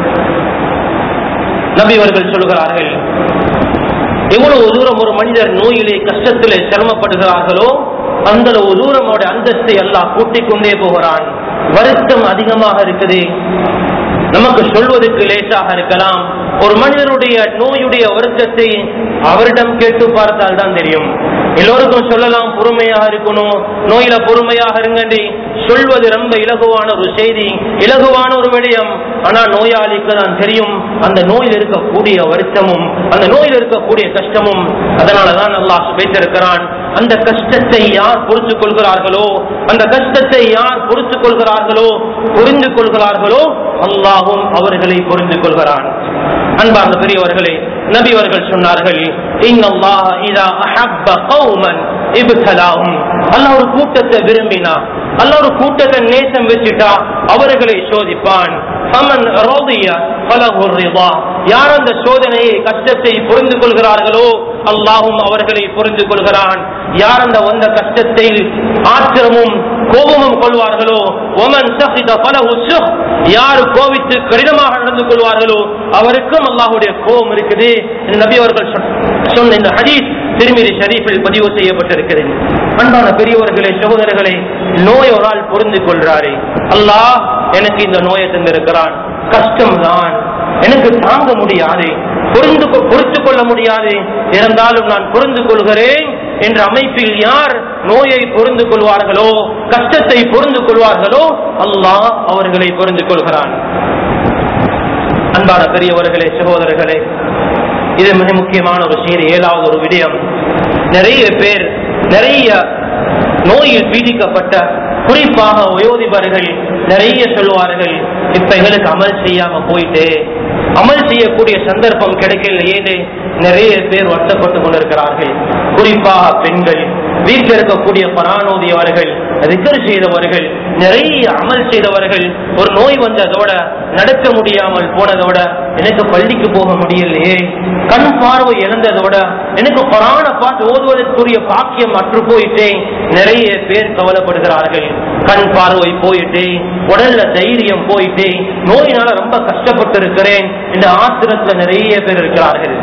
நபிவர்கள் சொல்கிறார்கள் எவ்வளவு தூரம் ஒரு மனிதர் நோயிலே கஷ்டத்திலே சிரமப்படுகிறார்களோ அந்த அளவு தூரம் அவருடைய அந்தஸ்தை எல்லாம் கூட்டிக் கொண்டே போகிறான் வருத்தம் அதிகமாக இருக்குது நமக்கு சொல்வதற்கு லேசாக இருக்கலாம் ஒரு மனிதனுடைய நோயுடைய வருத்தத்தை அவரிடம் கேட்டு பார்த்தால் தான் தெரியும் எல்லோருக்கும் சொல்லலாம் பொறுமையாக இருக்கணும் நோயில பொறுமையாக இருங்கண்டி சொல்வது ரொம்ப இலகுவான ஒரு செய்தி இலகுவான ஒரு விடயம் ஆனா நோயாளிக்கு தான் தெரியும் அந்த நோயில் இருக்கக்கூடிய வருத்தமும் அந்த நோயில் இருக்கக்கூடிய கஷ்டமும் அதனாலதான் அல்லாஹ் வைத்திருக்கிறான் அந்த கஷ்டத்தை யார் பொறுத்துக் கொள்கிறார்களோ அந்த கஷ்டத்தை யார் பொறுத்துக் கொள்கிறார்களோ புரிந்து கொள்கிறார்களோ அல்லாஹும் அவர்களை புரிந்து கொள்கிறான் அன்பார்ந்த பெரியவர்களே நபி அவர்கள் சொன்னார்கள் இன்னல்லாஹ இதா அஹப்ப கௌமன் இப்தலாஹும் அல்லாஹ் ஒரு கூட்டத்தை விரும்பினா அல்லாஹ் ஒரு கூட்டத்தை நேசம் வச்சுட்டா அவர்களை சோதிப்பான் ஃபமன் ரதிய ஃபலஹு ரிதா யார் அந்த சோதனையை கஷ்டத்தை புரிந்து கொள்கிறார்களோ அல்லாஹும் அவர்களை புரிந்து கொள்கிறான் யார் அந்த வந்த கஷ்டத்தை ஆத்திரமும் கோபமும் கொள்வார்களோ ஒமன் சஹித ஃபலஹு சுஹ் யார் கோபித்து கடினமாக நடந்து கொள்வார்களோ அவருக்கும் அல்லாஹ்வுடைய கோபம் இருக்குது என்று நபி அவர்கள் சொன்ன- சொன்ன இந்த ஹதீஸ் திருமிதி ஷரீஃபில் பதிவு செய்யப்பட்டிருக்கிறது அன்பான பெரியவர்களே சகோதரர்களே நோய் ஒரு ஆள் புரிந்து கொள்றாரே அல்லாஹ் எனக்கு இந்த நோயை தந்திருக்கிறான் கஷ்டம்தான் எனக்கு தாங்க முடியாது புரிந்து கொ- பொறுத்து கொள்ள முடியாது இருந்தாலும் நான் புரிந்து கொள்கிறேன் என்ற அமைப்பில் யார் நோயை புரிந்து கொள்வார்களோ கஷ்டத்தை புரிந்து கொள்வார்களோ அல்லாஹ் அவர்களை புரிந்து கொள்கிறான் அன்பான பெரியவர்களே சகோதரர்களே இது மிக முக்கியமான ஒரு செய்தி ஏழாவது ஒரு விடயம் நிறைய பேர் நிறைய நோயில் பீடிக்கப்பட்ட குறிப்பாக வயோதிபர்கள் நிறைய சொல்லுவார்கள் இப்ப எங்களுக்கு அமல் செய்யாம போயிட்டு அமல் செய்யக்கூடிய சந்தர்ப்பம் கிடைக்கலையேன்னு நிறைய பேர் வருத்தப்பட்டு கொண்டிருக்கிறார்கள் குறிப்பாக பெண்கள் வீட்டில் இருக்கக்கூடிய பரானோதியவர்கள் ரிக்கர் செய்தவர்கள் நிறைய அமல் செய்தவர்கள் ஒரு நோய் வந்ததோட நடக்க முடியாமல் போனதோட எனக்கு பள்ளிக்கு போக முடியலையே கண் பார்வை இழந்ததோட எனக்கு பரான பார்த்து ஓதுவதற்குரிய பாக்கியம் அற்று போயிட்டே நிறைய பேர் கவலைப்படுகிறார்கள் கண் பார்வை போயிட்டு உடல்ல தைரியம் போயிட்டு நோயினால ரொம்ப கஷ்டப்பட்டு இருக்கிறேன் இந்த ஆத்திரத்துல நிறைய பேர் இருக்கிறார்கள்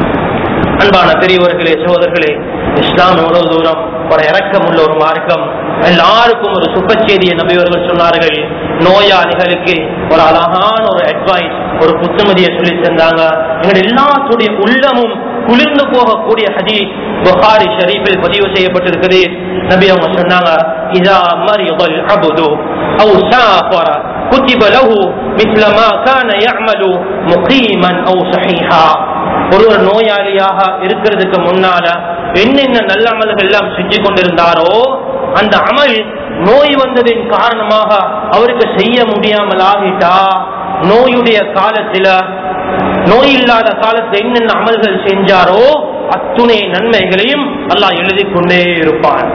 அன்பான பெரியவர்களே சகோதரர்களே இஸ்லாம் எவ்வளவு தூரம் ஒரு இறக்கம் உள்ள ஒரு மார்க்கம் எல்லாருக்கும் ஒரு சுப செய்தியை நபியவர்கள் சொன்னார்கள் நோயாளிகளுக்கு ஒரு அழகான ஒரு அட்வைஸ் ஒரு புத்தமதியை சொல்லி தந்தாங்க எங்கள் எல்லாத்துடைய உள்ளமும் குளிர்ந்து போகக்கூடிய ஹதீஸ் புகாரி ஷரீஃபில் பதிவு செய்யப்பட்டிருக்குது நபி அவங்க சொன்னாங்க இதா மரியல் அபுது أو سافر كتب له مثل ما كان يعمل مقيما أو صحيحا ஒருவர் நோயாளியாக இருக்கிறதுக்கு முன்னால என்னென்ன நல்ல அமல்கள் எல்லாம் செஞ்சு கொண்டிருந்தாரோ அந்த அமல் நோய் வந்ததின் காரணமாக அவருக்கு செய்ய முடியாமல் ஆகிட்டா நோயுடைய காலத்தில நோய் இல்லாத காலத்தில் என்னென்ன அமல்கள் செஞ்சாரோ அத்துணை நன்மைகளையும் அல்லாஹ் எழுதி கொண்டே இருப்பான்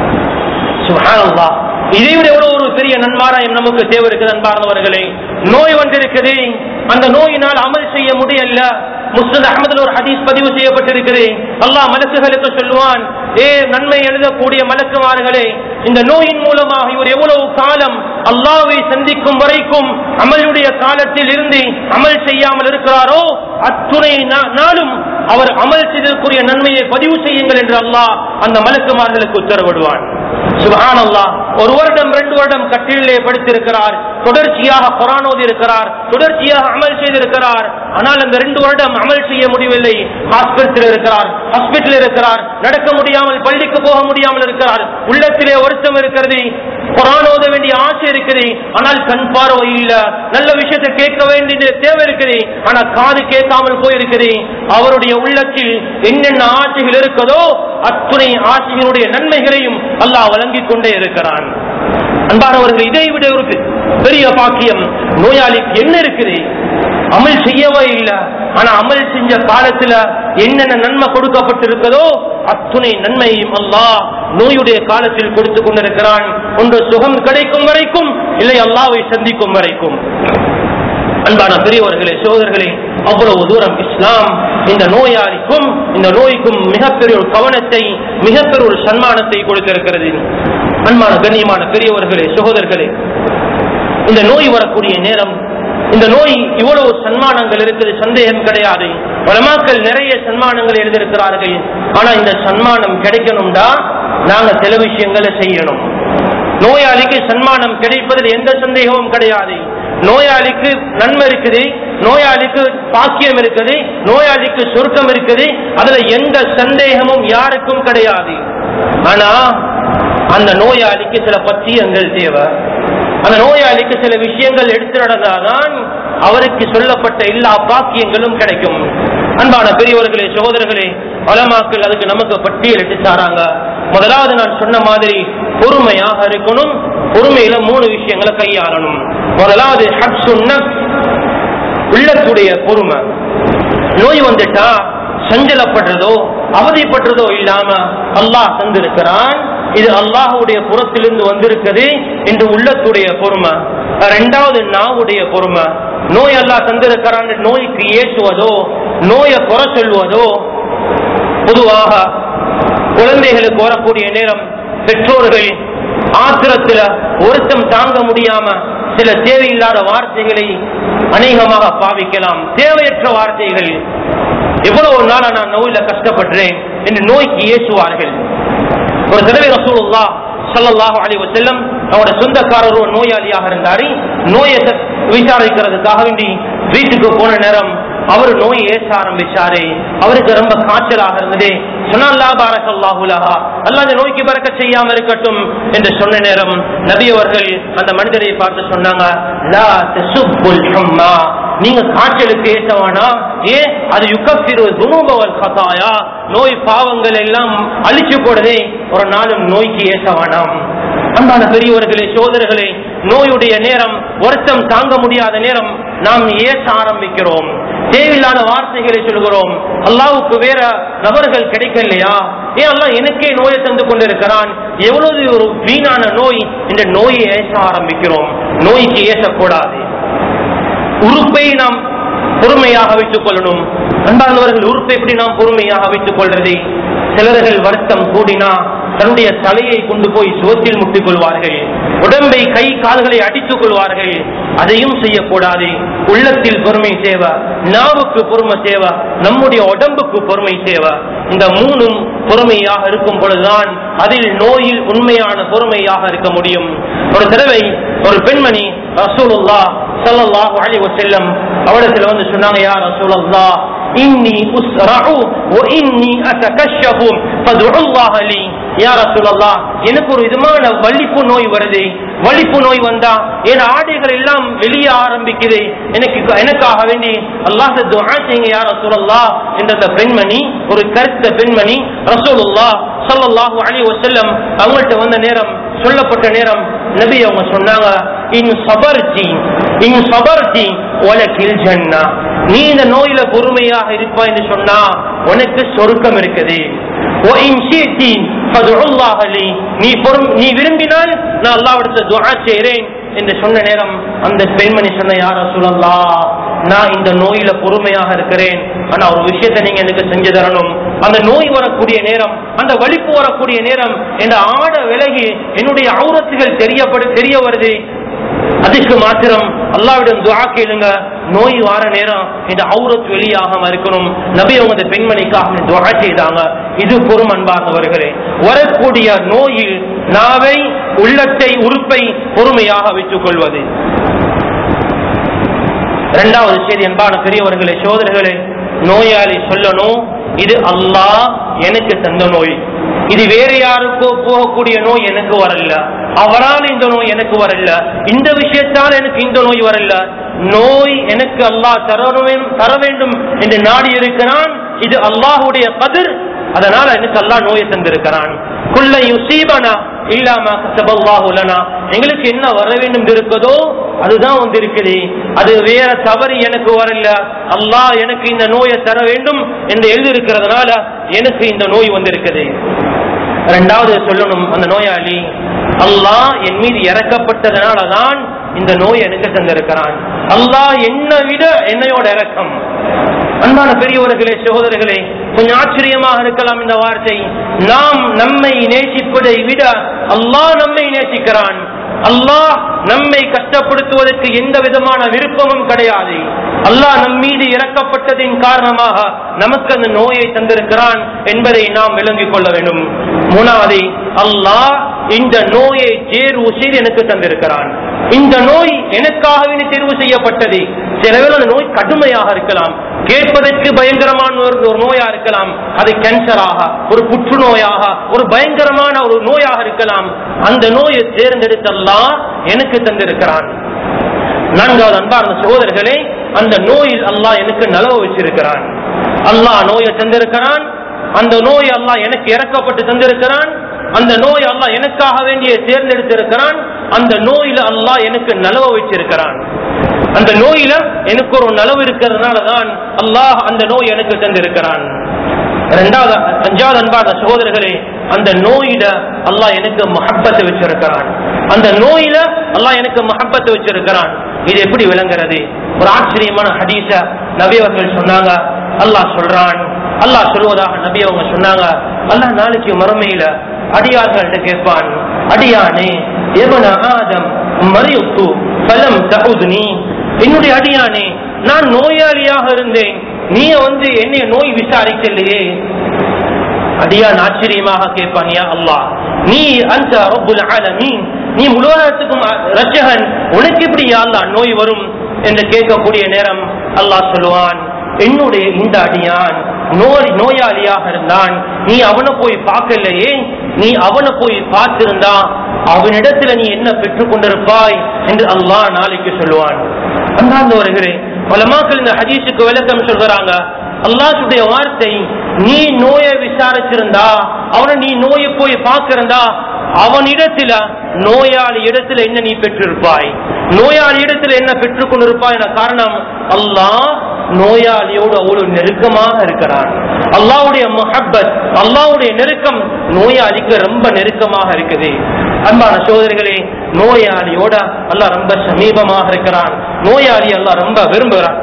சுப்ஹானல்லாஹ் இதை விட எவ்வளவு ஒரு பெரிய நன்மாராயம் நமக்கு தேவை இருக்குது அன்பார்ந்தவர்களே நோய் வந்திருக்குது அந்த நோயினால் அமல் செய்ய முடியல முஸ்லிம் அகமதுல ஒரு ஹதீஸ் பதிவு செய்யப்பட்டிருக்குது அல்லாஹ் மலக்குகளுக்கு சொல்லுவான் ஏ நன்மை எழுதக்கூடிய மலக்குமார்களே இந்த நோயின் மூலமாக இவர் எவ்வளவு காலம் அல்லாவை சந்திக்கும் வரைக்கும் அமலுடைய காலத்தில் இருந்து அமல் செய்யாமல் இருக்கிறாரோ அத்துணை நா- நாளும் அவர் அமல் செய்ததற்குரிய நன்மையை பதிவு செய்யுங்கள் என்று அல்லாஹ் அந்த மலக்குமார்களுக்கு உத்தரவிடுவான் சுபஹான் அல்லாஹ் ஒரு வருடம் ரெண்டு வருடம் கட்டிலே படித்திருக்கிறார் தொடர்ச்சியாக குரானோதி இருக்கிறார் தொடர்ச்சியாக அமல் செய்திருக்கிறார் ஆனால் அந்த ரெண்டு வருடம் அமல் செய்ய முடியவில்லை ஹாஸ்பிட்டல் இருக்கிறார் ஹாஸ்பிட்டல் இருக்கிறார் நடக்க முடியாமல் பள்ளிக்கு போக முடியாமல் இருக்கிறார் உள்ளத்திலே வருத்தம் இருக்கிறது குரான் ஓத வேண்டிய ஆசை இருக்குது ஆனால் கண் பார்வை இல்ல நல்ல விஷயத்தை கேட்க வேண்டிய தேவை இருக்குது ஆனா காது கேட்காமல் போயிருக்குது அவருடைய உள்ளத்தில் என்னென்ன ஆசைகள் இருக்குதோ அத்துணை ஆசைகளுடைய நன்மைகளையும் அல்லாஹ் வழங்கிக் கொண்டே இருக்கிறான் அன்பானவர்கள் இதை விட ஒரு பெ- பெரிய பாக்கியம் நோயாளிக்கு என்ன இருக்குது அமல் செய்யவே இல்லை ஆனா அமல் செஞ்ச காலத்துல என்னென்ன நன்மை கொடுக்கப்பட்டிருக்கிறதோ அத்துணை நன்மையும் அல்லாஹ் நோயுடைய காலத்தில் கொடுத்து கொண்டிருக்கிறான் ஒன்று சுகம் கிடைக்கும் வரைக்கும் இல்லை அல்லாவை சந்திக்கும் வரைக்கும் அன்பான பெரியவர்களே சோதர்களே அவ்வளவு தூரம் இஸ்லாம் இந்த நோயாளிக்கும் இந்த நோய்க்கும் மிகப்பெரிய ஒரு கவனத்தை மிகப்பெரிய ஒரு சன்மானத்தை கொடுத்திருக்கிறது அன்பான கண்ணியமான பெரியவர்களே சகோதரர்களே இந்த நோய் வரக்கூடிய நேரம் இந்த நோய் இவ்வளவு சன்மானங்கள் இருக்குது சந்தேகம் கிடையாது உலமாக்கள் நிறைய சன்மானங்கள் எழுதியிருக்கிறார்கள் ஆனா இந்த சன்மானம் கிடைக்கணும்டா நாங்க சில விஷயங்களை செய்யணும் நோயாளிக்கு சன்மானம் கிடைப்பதில் எந்த சந்தேகமும் கிடையாது நோயாளிக்கு நன்மை இருக்குது நோயாளிக்கு பாக்கியம் இருக்குது நோயாளிக்கு சுருக்கம் இருக்குது அதுல எந்த சந்தேகமும் யாருக்கும் கிடையாது ஆனா அந்த நோயாளிக்கு சில பத்தியங்கள் தேவை அந்த நோயாளிக்கு சில விஷயங்கள் எடுத்து நடந்தாதான் அவருக்கு சொல்லப்பட்ட எல்லா பாக்கியங்களும் கிடைக்கும் அன்பான பெரியவர்களே சகோதரர்களே பலமாக்கள் அதுக்கு நமக்கு பட்டியல் எடுத்து தாராங்க முதலாவது நான் சொன்ன மாதிரி பொறுமையாக இருக்கணும் பொறுமையில மூணு விஷயங்களை கையாளணும் முதலாவது ஹப்சுன் நஃப்ஸ், உள்ளத்துடைய பொறுமை நோய் வந்துட்டா சஞ்சலப்படுறதோ அவதிப்படுறதோ இல்லாம அல்லாஹ் தந்திருக்கிறான் இது அல்லாஹுடைய புறத்திலிருந்து வந்திருக்குது என்று உள்ளத்துடைய பொறுமை ரெண்டாவது நாவுடைய பொறுமை நோய் அல்லாஹ் தந்திருக்கிறான் நோய்க்கு ஏசுவதோ நோயை குறை சொல்வதோ பொதுவாக குழந்தைகளுக்கு வரக்கூடிய நேரம் பெற்றோர்கள் ஆத்திரத்துல ஒருத்தம் தாங்க முடியாம சில தேவையில்லாத வார்த்தைகளை அநேகமாக பாவிக்கலாம் தேவையற்ற வார்த்தைகள் எவ்வளவு நாளா நான் நோயில கஷ்டப்படுறேன் என்று நோய்க்கு ஏசுவார்கள் ஒரு தடவை ரசூலுல்லா ஸல்லல்லாஹு அலைஹி வஸல்லம் அவரோட சொந்தக்காரர் ஒரு நோயாளியாக இருந்தாரு நோயை ச- விசாரிக்கிறதுக்காக வேண்டி வீட்டுக்கு போன நேரம் அவர் நோய் ஏச ஆரம்பிச்சாரு அவருக்கு ரொம்ப காய்ச்சலாக இருந்தது சொன்னா பாரக்கல்லாஹுலஹா அல்லாஹ் இந்த நோய்க்கு பறக்க செய்யாம இருக்கட்டும் என்று சொன்ன நேரம் நபி அவர்கள் அந்த மனிதரை பார்த்து சொன்னாங்க லா தசுப்புல் ஹம்மா நீங்க காய்ச்சலுக்கு ஏச வேணாம் ஏ அது யுக்கப்பிரு துணுபவல் கதாயா நோய் பாவங்கள் எல்லாம் அழிச்சு போடுதே ஒரு நாளும் நோய்க்கு ஏச வேணாம் அன்பான பெரியவர்களே சோதரர்களே நோயுடைய நேரம் வருத்தம் தாங்க முடியாத நேரம் நாம் ஏச ஆரம்பிக்கிறோம் தேவையில்லாத வார்த்தைகளை சொல்கிறோம் அல்லாவுக்கு வேற நபர்கள் கிடைக்கலையா ஏன் அல்லாஹ் எனக்கே நோயை தந்து கொண்டிருக்கிறான் எவ்வளவு ஒரு வீணான நோய் இந்த நோயை ஏச ஆரம்பிக்கிறோம் நோய்க்கு ஏசக்கூடாது உறுப்பை நாம் பொறுமையாக வைத்துக் கொள்ளணும் அன்பானவர்கள் உறுப்பை எப்படி நாம் பொறுமையாக வைத்துக் கொள்றது சிலர்கள் வருத்தம் கூடினா தன்னுடைய தலையை கொண்டு போய் சுவத்தில் முட்டிக் கொள்வார்கள் உடம்பை கை கால்களை அடித்துக் கொள்வார்கள் அதையும் செய்யக்கூடாது உள்ளத்தில் பொறுமை தேவை நாவுக்கு பொறுமை தேவை நம்முடைய உடம்புக்கு பொறுமை தேவை இந்த மூணும் பொறுமையாக இருக்கும் பொழுதுதான் அதில் நோயில் உண்மையான பொறுமையாக இருக்க முடியும் ஒரு தடவை ஒரு பெண்மணி ரசூலுல்லா ஸல்லல்லாஹு அலைஹி வஸல்லம் அவரிடத்தில் வந்து சொன்னாங்க யா ரசூலல்லாஹ் இன்னி உஸ்ரஉ வ இன்னி அத்தகஷஃபு ஃபதுல்லாஹ லி யா ரசூலல்லாஹ் எனக்கு ஒரு விதமான வலிப்பு நோய் வருது வலிப்பு நோய் வந்தா என் ஆடைகள் எல்லாம் வெளியே ஆரம்பிக்குது எனக்கு எனக்காக வேண்டி அல்லாஹ் துஆ செய்யுங்க யா ரசூலல்லாஹ் என்ற அந்த பெண்மணி ஒரு கருத்த பெண்மணி ரசூலுல்லாஹ் ஸல்லல்லாஹு அலைஹி வஸல்லம் அவங்கள்ட்ட வந்த நேரம் சொல்லப்பட்ட நேரம் நபி அவங்க சொன்னாங்க இன் சபர்ஜி இன் சபர்ஜி உலகில் ஜன்னா நீ இந்த நோயில பொறுமையாக இருப்பாய் என்று சொன்னா உனக்கு சொருக்கம் இருக்குது ஓ இன் ஷீத்தி ஃபதுல்லாஹ லி. நீ பொறும் நீ விரும்பினால் நான் அல்லாஹ்விடத்துல துஆ செய்றேன் என்று சொன்ன நேரம் அந்த பெண்மணி சொன்ன யார சொல்லலா நான் இந்த நோயில பொறுமையாக இருக்கிறேன் ஆனா ஒரு விஷயத்தை நீங்க எனக்கு செஞ்சு தரணும் அந்த நோய் வரக்கூடிய நேரம் அந்த வலிப்பு வரக்கூடிய நேரம் என்ற ஆட விலகி என்னுடைய அவுரத்துகள் தெரியப்படு தெரிய வருது அதுக்கு மாத்திரம் அல்லாவிடம் துஆ கேளுங்க நோய் வார நேரம் இந்த அவுரத் வெளியாகாம இருக்கணும் நபி அவங்க அந்த பெண்மணிக்காக துஆ செய்தாங்க இது பொறும் அன்பாகவர்களே வரக்கூடிய நோயில் நாவை உள்ளத்தை உறுப்பை பொறுமையாக வைத்துக் கொள்வது இரண்டாவது செய்தி அன்பான பெரியவர்களே சோதரர்களே நோயாளி சொல்லணும் இது அல்லாஹ் எனக்கு தந்த நோய் இது வேற யாருக்கோ போகக்கூடிய நோய் எனக்கு வரல அவரால் இந்த நோய் எனக்கு வரல இந்த விஷயத்தால் எனக்கு இந்த நோய் வரல நோய் எனக்கு அல்லாஹ் தர வேண்டும் தர வேண்டும் என்று நாடி இருக்கிறான் இது அல்லாஹுடைய கதிர் அதனால எனக்கு அல்லாஹ் நோயை தந்திருக்கிறான் குள்ள யுசீபனா இல்லாம கசபல்லாஹுலனா எங்களுக்கு என்ன வர வேண்டும் இருக்குதோ அதுதான் வந்து இருக்குது அது வேற தவறு எனக்கு வரல அல்லாஹ் எனக்கு இந்த நோயை தர வேண்டும் என்று எழுதி இருக்கிறதுனால எனக்கு இந்த நோய் வந்திருக்குது ரெண்டாவது சொல்லணும் அந்த நோயாளி அல்லாஹ் என் மீது இறக்கப்பட்டதனால தான் இந்த நோய் எனக்கு தந்திருக்கிறான் அல்லாஹ் என்னை விட என்னையோட இறக்கம் அன்பான பெரியவர்களே சகோதரர்களே கொஞ்சம் ஆச்சரியமாக இருக்கலாம் இந்த வார்த்தை நாம் நம்மை நேசிப்பதை விட அல்லாஹ் நம்மை நேசிக்கிறான் அல்லாஹ் நம்மை கஷ்டப்படுத்துவதற்கு எந்த விதமான விருப்பமும் கிடையாது அல்லாஹ் நம் மீது இறக்கப்பட்டதின் காரணமாக நமக்கு அந்த நோயை தந்திருக்கிறான் என்பதை நாம் விளங்கிக் கொள்ள வேண்டும் மூணாவது அல்லாஹ் இந்த நோயை தேர்வு செய்து எனக்கு தந்திருக்கிறான் இந்த நோய் எனக்காகவே தேர்வு செய்யப்பட்டது சிலவேளை அந்த நோய் கடுமையாக இருக்கலாம் கேட்பதற்கு பயங்கரமான ஒரு ஒரு நோயா இருக்கலாம் அது கேன்சராக ஒரு புற்றுநோயாக ஒரு பயங்கரமான ஒரு நோயாக இருக்கலாம் அந்த நோயை தேர்ந்தெடுத்தெல்லாம் எனக்கு தந்திருக்கிறான் நான்காவது அன்பார்ந்த சகோதரர்களே அந்த நோயில் அல்லாஹ் எனக்கு நலவ வச்சிருக்கிறான் அல்லாஹ் நோயை தந்திருக்கிறான் அந்த நோய் அல்லாஹ் எனக்கு இறக்கப்பட்டு தந்திருக்கிறான் அந்த நோய் அல்லாஹ் எனக்காக வேண்டிய தேர்ந்தெடுத்திருக்கிறான் அந்த நோயில அல்லாஹ் எனக்கு நலவ வச்சிருக்கிறான் அந்த நோயில எனக்கு ஒரு நலவு இருக்கிறதுனால தான் அல்லாஹ் அந்த நோய் எனக்கு தந்திருக்கிறான் இரண்டாவது அஞ்சாவது அன்பான சகோதரர்களே அந்த நோயில அல்லாஹ் எனக்கு மஹப்பத்தை வச்சிருக்கிறான் அந்த நோயில அல்லாஹ் எனக்கு மஹப்பத்தை வச்சிருக்கிறான் இது எப்படி விளங்குறது ஒரு ஆச்சரியமான ஹதீஸ நபி அவர்கள் சொன்னாங்க அல்லாஹ் சொல்றான் அல்லாஹ் சொல்வதாக நபி அவங்க சொன்னாங்க அல்லாஹ் நாளைக்கு மறுமையில அடியார்கள்ட்ட கேட்பான் அடியானே எவன ஆதம் மறியுத்து பலம் தகுதுனி என்னுடைய அடியானே நான் நோயாளியாக இருந்தேன் நீ வந்து என்னைய நோய் விசாரிக்கலையே அடியான் ஆச்சரியமாக கேட்பான் யா அல்லாஹ் நீ அந்த ரப்புல் ஆலமீன் நீ உலகத்துக்கும் ரட்சகன் உனக்கு எப்படி யா அல்லாஹ் நோய் வரும் என்று கேட்கக்கூடிய நேரம் அல்லாஹ் சொல்லுவான் என்னுடைய இந்த அடியான் நோய் நோயாளியாக இருந்தான் நீ அவனை போய் பார்க்கலையே நீ அவனை போய் பார்த்திருந்தா அவனிடத்துல நீ என்ன பெற்றுக் கொண்டிருப்பாய் என்று அல்லாஹ் நாளைக்கு சொல்லுவான் அந்தாந்தவர்களே பலமாக்கள் இந்த ஹதீஸுக்கு விளக்கம் சொல்றாங்க அல்லாஹுடைய வார்த்தை நீ நோயை விசாரிச்சிருந்தா அவனை நீ நோயை போய் பார்த்திருந்தா அவனிடத்துல நோயாளி இடத்துல என்ன நீ பெற்றிருப்பாய் நோயாளி இடத்துல என்ன பெற்றுக் கொண்டிருப்பாய் என காரணம் அல்லாஹ் நோயாளியோடு அவ்வளவு நெருக்கமாக இருக்கிறான் அல்லாவுடைய முஹப்பத் அல்லாவுடைய நெருக்கம் நோயாளிக்கு ரொம்ப நெருக்கமாக இருக்குது அன்பான சோதரிகளே நோயாளியோட அல்லாஹ் ரொம்ப சமீபமாக இருக்கிறான் நோயாளி அல்லாஹ் ரொம்ப விரும்புகிறான்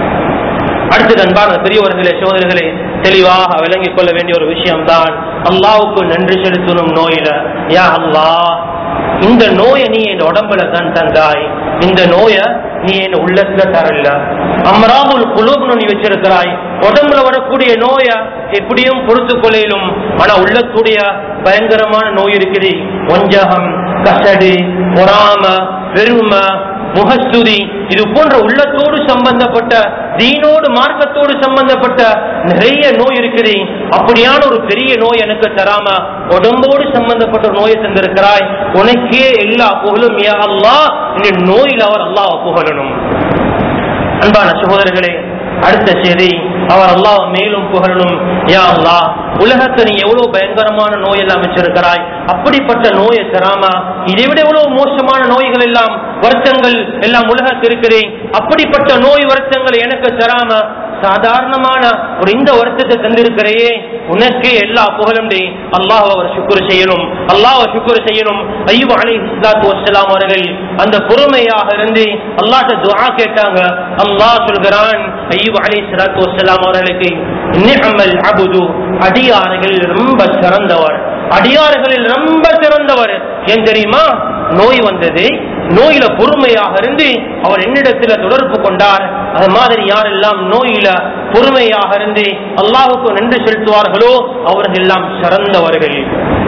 அடுத்தது அன்பான பெரியவர்களே சோதரிகளே தெளிவாக விளங்கிக் கொள்ள வேண்டிய ஒரு விஷயம்தான் அல்லாவுக்கு நன்றி செலுத்தணும் நோயில யா அல்லாஹ் இந்த நோயை நீ என் உடம்புல தான் தந்தாய் இந்த நோயை நீ என் உள்ளத்துல தரல அமராமுல் குலூப்னு நீ வச்சிருக்கிறாய் உடம்புல வரக்கூடிய நோயை எப்படியும் பொறுத்து கொள்ளையிலும் ஆனா உள்ளக்கூடிய பயங்கரமான நோய் இருக்குது வஞ்சகம் கசடு பொறாம பெருமை முகஸ்துதி இது போன்ற உள்ளத்தோடு சம்பந்தப்பட்ட தீனோடு மார்க்கத்தோடு சம்பந்தப்பட்ட நிறைய நோய் இருக்குது அப்படியான ஒரு பெரிய நோய் எனக்கு தராம உடம்போடு சம்பந்தப்பட்ட ஒரு நோயை தந்திருக்கிறாய் உனக்கே எல்லா புகழும் யா அல்லாஹ் இந்த நோயில் அவர் அல்லாஹ் புகழணும் அன்பான சகோதரர்களே அடுத்த செய்தி அவர் அல்லாஹ் மேலும் புகழணும் யா அல்லாஹ் உலகத்தை நீ எவ்வளவு பயங்கரமான நோய் எல்லாம் வச்சிருக்கிறாய் அப்படிப்பட்ட நோயை தராம இதை விட எவ்வளவு மோசமான நோய்கள் எல்லாம் வருத்தங்கள் எல்லாம் உலகத்தில் இருக்கிறேன் அப்படிப்பட்ட நோய் வருத்தங்களை எனக்கு தராம சாதாரணமான ஒரு இந்த வருத்தத்தை தந்திருக்கிறையே உனக்கே எல்லா புகழும் அல்லாஹ் அவர் சுக்குரு செய்யணும் அல்லாஹ் சுக்குரு செய்யணும் ஐயோ அலி இஸ்லாத்து வசலாம் அவர்கள் அந்த பொறுமையாக இருந்து அல்லாஹ்ட்ட துஆ கேட்டாங்க அல்லாஹ் சொல்கிறான் ஐயோ அலி இஸ்லாத்து வசலாம் அவர்களுக்கு நிஅமல் அபுது அடியார்கள் ரொம்ப சிறந்தவர் அடியார்களில் ரொம்ப சிறந்தவர் ஏன் தெரியுமா நோய் வந்தது நோயில பொறுமையாக இருந்து அவர் என்னிடத்துல தொடர்பு கொண்டார் அது மாதிரி யாரெல்லாம் நோயில பொறுமையாக இருந்து அல்லாஹுக்கு நன்றி செலுத்துவார்களோ அவர்கள் எல்லாம் சிறந்தவர்கள்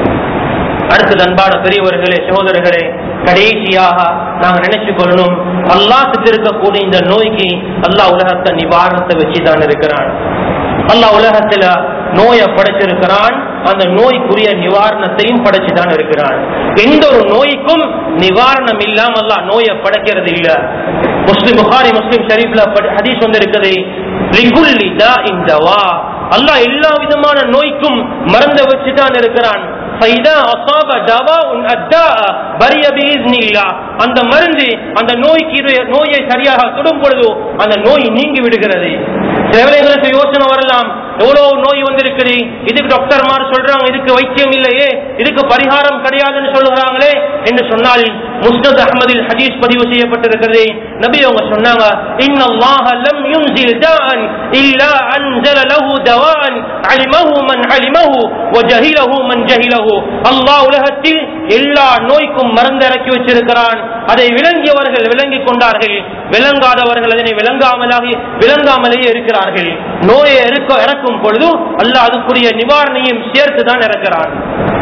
அடுத்தது அன்பான பெரியவர்களே சகோதரர்களே கடைசியாக நாங்க நினைச்சு கொள்ளணும் அல்லாஹ் இருக்கக்கூடிய இந்த நோய்க்கு அல்லாஹ் உலகத்தை நிவாரணத்தை வச்சுதான் இருக்கிறான் அல்லாஹ் உலகத்துல நோயை படைச்சிருக்கிறான் அந்த நோய்க்குரிய நிவாரணத்தையும் படைச்சுதான் இருக்கிறான் எந்த ஒரு நோய்க்கும் நிவாரணம் இல்லாம அல்லாஹ் நோயை படைக்கிறது இல்ல முஸ்லிம் புகாரி முஸ்லிம் ஷரீஃப்ல ஹதீஸ் வந்து இருக்குது லிகுல்லி தாஇன் தவா அல்லாஹ் எல்லா விதமான நோய்க்கும் மருந்தை வச்சுதான் இருக்கிறான் فإذا أصاب دواء الداء برئ بإذن الله அந்த மருந்து அந்த நோய்க்கு நோயை சரியாக தொடும் பொழுது அந்த நோய் நீங்கி விடுகிறது சில வேளைகளுக்கு யோசனை வரலாம் எவ்வளவு நோய் வந்திருக்குது இதுக்கு டாக்டர்மார் சொல்றாங்க இதுக்கு வைத்தியம் இல்லையே இதுக்கு பரிகாரம் கிடையாதுன்னு சொல்லுகிறாங்களே என்று சொன்னால் முஸ்னத் அஹமதில் ஹதீஸ் பதிவு செய்யப்பட்டிருக்கிறது நபி அவங்க சொன்னாங்க இன்னல்லாஹ லம் யுன்சில் தாஅன் இல்லா அன்ஸல லஹு தவான் அலிமஹு மன் அலிமஹு வஜஹிலஹு மன் ஜஹிலஹு அல்லாஹ் உலகத்தில் எல்லா நோய்க்கும் மருந்து இறக்கி வச்சிருக்கிறான் அதை விளங்கியவர்கள் விளங்கிக் கொண்டார்கள் விளங்காதவர்கள் அதனை விளங்காமலாகி விளங்காமலேயே இருக்கிறார்கள் நோயை இருக்க இறக்கும் பொழுது அல்லாஹ் அதுக்குரிய நிவாரணையும் சேர்த்து தான் இறக்கிறான்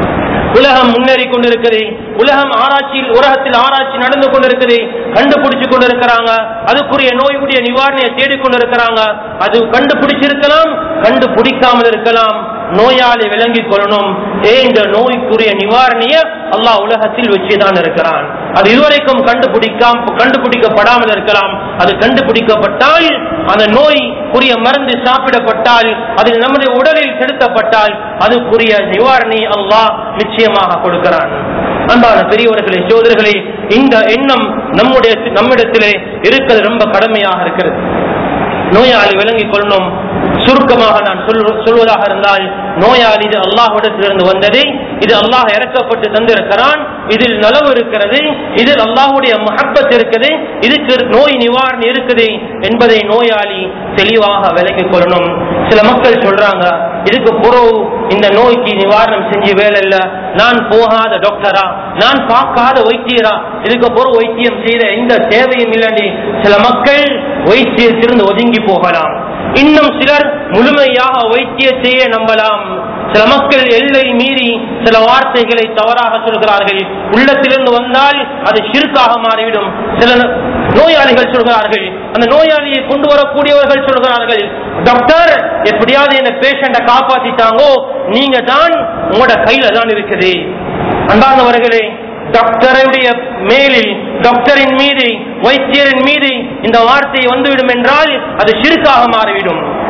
உலகம் முன்னேறி கொண்டிருக்குது உலகம் ஆராய்ச்சியில் உலகத்தில் ஆராய்ச்சி நடந்து கொண்டிருக்குது கண்டுபிடிச்சு கொண்டிருக்கிறாங்க அதுக்குரிய நோயுடைய நிவாரணையை தேடிக்கொண்டிருக்கிறாங்க அது கண்டுபிடிச்சிருக்கலாம் கண்டுபிடிக்காமல் இருக்கலாம் நோயாளி விளங்கிக் கொள்ளணும் ஏ இந்த நோய்க்குரிய நிவாரணிய அல்லாஹ் உலகத்தில் வச்சுதான் இருக்கிறான் அது இதுவரைக்கும் கண்டுபிடிக்காம கண்டுபிடிக்கப்படாமல் இருக்கலாம் அது கண்டுபிடிக்கப்பட்டால் அந்த நோய்க்குரிய மருந்து சாப்பிடப்பட்டால் அது நம்முடைய உடலில் செலுத்தப்பட்டால் அதுக்குரிய நிவாரணி அல்லாஹ் நிச்சயமாக கொடுக்கிறான் அன்பான பெரியவர்களே சோதர்களே இந்த எண்ணம் நம்முடைய நம்மிடத்திலே இருக்கிறது ரொம்ப கடமையாக இருக்கிறது நோயாளி விளங்கிக் கொள்ளணும் சுருக்கமாக நான் சொல்- சொல்வதாக இருந்தால் நோயாளி இது அல்லாஹ்விடத்திலிருந்து வந்தது இது அல்லாஹ் இறக்கப்பட்டு தந்திருக்கிறான் இதில் நலவு இருக்கிறது இதில் அல்லாஹ்வுடைய மஹப்பத் இருக்குது இதுக்கு நோய் நிவாரணி இருக்குது என்பதை நோயாளி தெளிவாக விளங்கிக் கொள்ளணும் சில மக்கள் சொல்றாங்க இதுக்கு புறவு இந்த நோய்க்கு நிவாரணம் செஞ்சு வேலை இல்ல நான் போகாத டாக்டரா நான் பார்க்காத வைத்தியரா இதுக்கு புற வைத்தியம் செய்த எந்த தேவையும் இல்லைன்னு சில மக்கள் வைத்தியத்திலிருந்து ஒதுங்கி போகலாம் இன்னும் சிலர் முழுமையாக வைத்தியத்தையே நம்பலாம் சில மக்கள் எல்லை மீறி சில வார்த்தைகளை தவறாக சொல்கிறார்கள் உள்ளத்திலிருந்து வந்தால் அது சிறுக்காக மாறிவிடும் சில நோயாளிகள் சொல்கிறார்கள் அந்த நோயாளியை கொண்டு வரக்கூடியவர்கள் சொல்கிறார்கள் டாக்டர் எப்படியாவது என்ன பேஷண்ட காப்பாத்திட்டாங்கோ நீங்க தான் உங்களோட கையில தான் இருக்குது அன்பானவர்களே டாக்டருடைய மேலில் டாக்டரின் மீது வைத்தியரின் மீது இந்த வார்த்தை வந்துவிடும் என்றால் அது சிறுக்காக மாறிவிடும்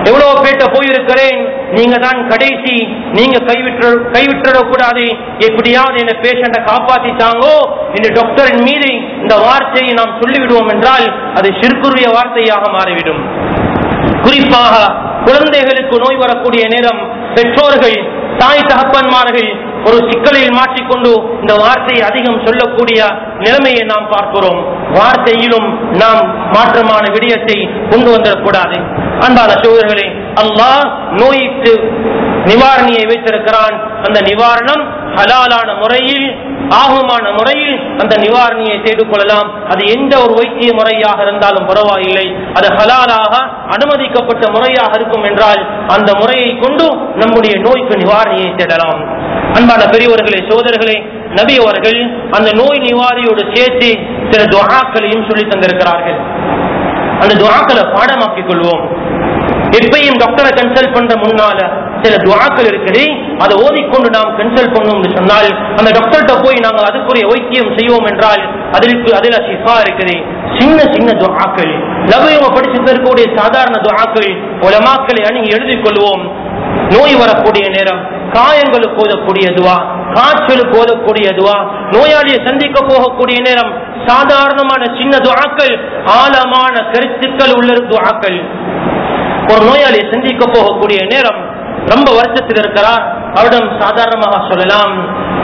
எவ்வளவு பேட்ட போயிருக்கிறேன் நீங்க தான் கடைசி நீங்க கைவிட்டு கைவிட்டுடக்கூடாது எப்படியாவது என்ன பேஷண்ட காப்பாத்திட்டாங்கோ இந்த டாக்டரின் மீது இந்த வார்த்தையை நாம் சொல்லிவிடுவோம் என்றால் அது சிறுக்குரிய வார்த்தையாக மாறிவிடும் குறிப்பாக குழந்தைகளுக்கு நோய் வரக்கூடிய நேரம் பெற்றோர்கள் தாய் தகப்பன்மார்கள் ஒரு சிக்கலில் மாற்றிக்கொண்டு இந்த வார்த்தையை அதிகம் சொல்லக்கூடிய நிலைமையை நாம் பார்க்கிறோம் வார்த்தையிலும் நாம் மாற்றமான விடயத்தை கொண்டு வந்துடக்கூடாது அன்பான சோதர்களே அல்லாஹ் நோய்க்கு நிவாரணியை வைத்திருக்கிறான் அந்த நிவாரணம் ஹலாலான முறையில் ஆகுமான முறையில் அந்த நிவாரணியை செய்து கொள்ளலாம் அது எந்த ஒரு வைத்திய முறையாக இருந்தாலும் பரவாயில்லை அது ஹலாலாக அனுமதிக்கப்பட்ட முறையாக இருக்கும் என்றால் அந்த முறையை கொண்டு நம்முடைய நோய்க்கு நிவாரணியை தேடலாம் அன்பான பெரியவர்களே சோதர்களே நபி அவர்கள் அந்த நோய் நிவாரியோடு சேர்த்து சில துவாக்களையும் சொல்லி தந்திருக்கிறார்கள் அந்த துவாக்களை பாடமாக்கிக் கொள்வோம் எப்பயும் டாக்டரை கன்சல்ட் பண்ற முன்னால சில துவாக்கள் இருக்குது அதை ஓதிக்கொண்டு நாம் கன்சல்ட் பண்ணோம் என்று சொன்னால் அந்த டாக்டர்கிட்ட போய் நாங்கள் அதுக்குரிய வைத்தியம் செய்வோம் என்றால் அதற்கு அதில் ஷிஃபா இருக்குது சின்ன சின்ன துவாக்கள் நபையவ படிச்சிருக்கக்கூடிய சாதாரண துவாக்கள் உலமாக்களை அணுகி எழுதிக் கொள்வோம் நோய் வரக்கூடிய நேரம் காயங்களுக்கு ஓதக்கூடிய துவா காய்ச்சலுக்கு ஓதக்கூடிய துவா நோயாளியை சந்திக்க போகக்கூடிய நேரம் சாதாரணமான சின்ன துவாக்கள் ஆழமான கருத்துக்கள் உள்ள துவாக்கள் ஒரு நோயாளியை சந்திக்க போகக்கூடிய நேரம் ரொம்ப வருஷத்தில் இருக்கிறார் அவரிடம் சாதாரணமாக சொல்லலாம்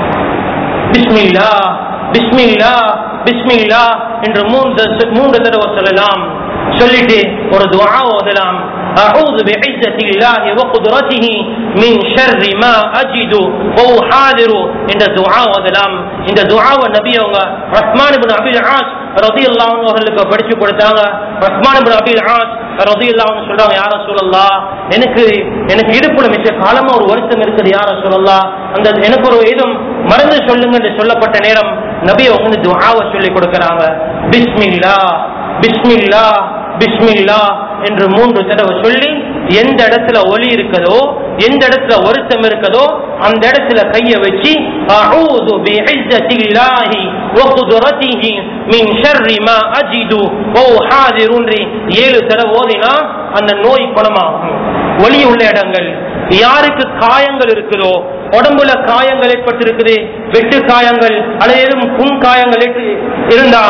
பிஸ்மில்லா பிஸ்மில்லா பிஸ்மில்லா என்று மூன்று மூன்று தடவை சொல்லலாம் சொல்லிட்டு ஒரு துவா ஓதலாம் أعوذ بعزة الله وقدرته من شر ما أجد وأحاذر இந்த துவா ஓதலாம் இந்த துவாவை நபி அவங்க ரஹ்மான் இப்னு அபில் ஆஸ் ரதியல்லாஹு அன்ஹு அவர்களுக்கு படிச்சு கொடுத்தாங்க ரஹ்மான் இப்னு அபில் ஆஸ் ரதியல்லாஹு அன்ஹு சொல்றாங்க யார சொல்லலாம் எனக்கு எனக்கு இடுப்புல மிச்ச காலமா ஒரு வருத்தம் இருக்குது யார சொல்லலாம் அந்த எனக்கு ஒரு ஏதும் மருந்து சொல்லுங்க என்று சொல்லப்பட்ட நேரம் நபி அவங்க வந்து துஆவை சொல்லி கொடுக்கறாங்க பிஸ்மில்லா பிஸ்மில்லா பிஸ்மில்லா என்று மூன்று தடவை சொல்லி எந்த இடத்துல ஒலி இருக்குதோ எந்த இடத்துல வருத்தம் இருக்குதோ அந்த இடத்துல கைய வச்சு அஊது பிஇஸ்ஸத்தில்லாஹி வகுதுரத்திஹி மின் ஷர்ரி மா அஜிது வ உஹாதிரு ஏழு தடவை ஓதினா அந்த நோய் குணமாகும் ஒலி உள்ள இடங்கள் யாருக்கு காயங்கள் இருக்குதோ உடம்புல காயங்கள் ஏற்பட்டிருக்குது வெட்டு காயங்கள் அல்லது ஏதும் புண் காயங்கள் ஏற்று- இருந்தா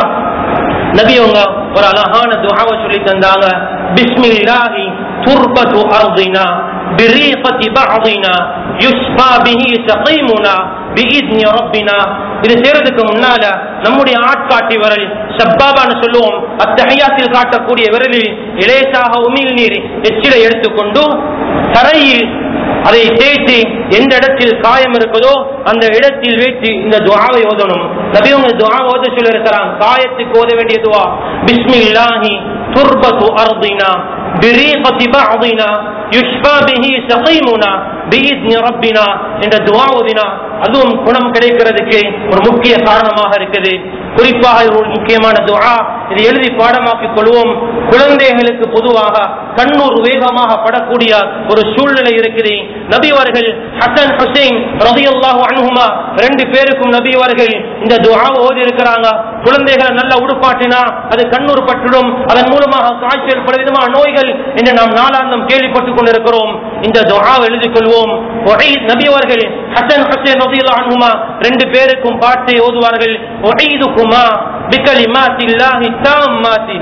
நபி அவங்க ஒரு அழகான துஆவை சொல்லி தந்தாங்க பிஸ்மில்லாஹி துர்பத்து அர்தினா بريقة بعضنا يشفى به سقيمنا بإذن ربنا இது செய்யறதுக்கு முன்னால நம்முடைய ஆட்காட்டி விரல் சப்பாபான்னு சொல்லுவோம் அத்தகையாத்தில் காட்டக்கூடிய விரலில் இலேசாக உமிழ் நீர் எச்சிலை எடுத்துக்கொண்டு தரையில் அதை தேய்த்து எந்த இடத்தில் காயம் இருக்குதோ அந்த இடத்தில் வைத்து இந்த துவாவை ஓதணும் நபியவங்க துவா ஓத சொல்லி இருக்கிறான் காயத்துக்கு ஓத வேண்டிய துவா பிஸ்மில்லாஹி துர்பத்து அர்தினா بريقة بعضنا يشفى به سقيمنا بإذن ربنا என்ற துவா ஓதினா அதுவும் குணம் கிடைக்கிறதுக்கு ஒரு முக்கிய காரணமாக இருக்குது குறிப்பாக இது ஒரு முக்கியமான துஆ இதை எழுதி பாடமாக்கிக் கொள்வோம் குழந்தைகளுக்கு பொதுவாக கண்ணூர் வேகமாக படக்கூடிய ஒரு சூழ்நிலை இருக்குது நபி அவர்கள் ஹசன் ஹுசைன் ரதியல்லாஹு அன்ஹுமா ரெண்டு பேருக்கும் நபி அவர்கள் இந்த துஆ ஓதி இருக்கிறாங்க குழந்தைகளை நல்லா உடுப்பாட்டினா அது கண்ணூர் பட்டுடும் அதன் மூலமாக காய்ச்சல் பல விதமான நோய்கள் என்று நாம் நாளாந்தம் கேள்விப்பட்டுக் கொண்டிருக்கிறோம் இந்த துஆ எழுதிக் கொள்வோம் உஹீத் நபி அவர்கள் ஹசன் ஹுசைன் ரதியல்லாஹு அன்ஹுமா ரெண்டு பேருக்கும் பாட்டை ஓதுவார்கள் உஹீதுக்குமா பிகலிமாத்தில்லாஹி தாம்மாத்தி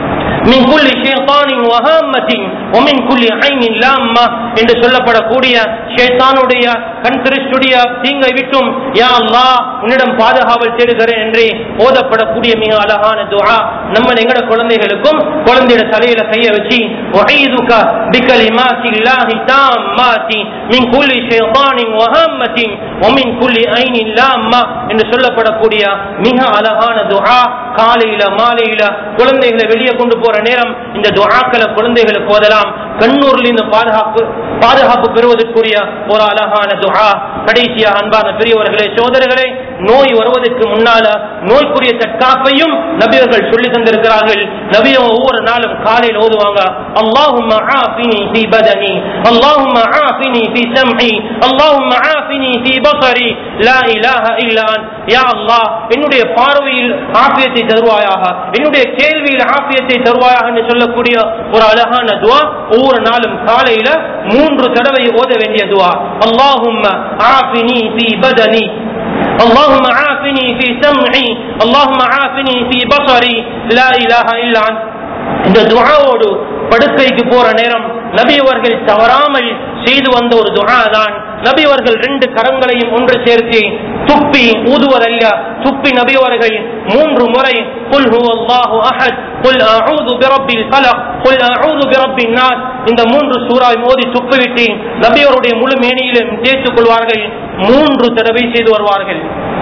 من كل شيطان وهامة ومن كل عين لامة என்று சொல்லப்படக்கூடிய ஷைத்தானுடைய கண் திருஷ்டுடைய தீங்கை விட்டும் யா அல்லாஹ் உன்னிடம் பாதுகாவல் தேடுகிறேன் என்று ஓதப்படக்கூடிய மிக அழகான துஆ நம்ம எங்கட குழந்தைகளுக்கும் குழந்தையோட தலையில கைய வச்சு وعيذك بكلمات الله التامات من كل شيطان وهامة ومن كل عين لامة என்று சொல்லப்படக்கூடிய மிக அழகான துஆ காலையில மாலையில குழந்தைகளை வெளியே கொண்டு போற நேரம் இந்த துஆக்களை குழந்தைகளுக்கு ஓதலாம் கண்ணூர்ல இந்த பாதுகாப்பு பாதுகாப்பு பெறுவதற்குரிய ஒரு அழகான துஆ கடைசியா அன்பான பெரியவர்களே சோதரர்களே நோய் வருவதற்கு முன்னால நோய்க்குரிய தற்காப்பையும் நபியர்கள் சொல்லி தந்திருக்கிறார்கள் நபிய ஒவ்வொரு நாளும் காலையில் ஓதுவாங்க அல்லாஹும் ஆஃபினி ஃபி பதனி அல்லாஹும் ஆஃபினி ஃபி சம்இ அல்லாஹும் ஆஃபினி ஃபி பஸரி லா இலாஹ இல்லா அன் யா அல்லாஹ் என்னுடைய பார்வையில் ஆஃபியத்தை தருவாயாக என்னுடைய கேள்வியில் ஆஃபியத்தை தருவாயாக என்று சொல்லக்கூடிய ஒரு அழகான துவா ஒவ்வொரு நாளும் காலையில மூன்று தடவை ஓத வேண்டிய துவா அல்லாஹும் ஆஃபினி ஃபி பதனி اللهم عافني في سمعي اللهم عافني في بصري لا اله الا انت இந்த துஆவோடு படுக்கைக்கு போற நேரம் நபி அவர்கள் தவறாமல் செய்து வந்த ஒரு துஆ தான் நபி அவர்கள் ரெண்டு கரங்களையும் ஒன்று சேர்த்து துப்பி ஊதுவதல்ல துப்பி நபி அவர்கள் மூன்று முறை குல் ஹுவல்லாஹு அஹத் குல் அஊது பிரப்பில் ஃபலக் குல் அஊது பிரப்பின் நாஸ் இந்த மூன்று சூறாவை மோதி துப்பிவிட்டு நபி அவருடைய முழு மேனியிலும் தேய்த்துக் கொள்வார்கள் மூன்று தடவை செய்து வருவார்கள்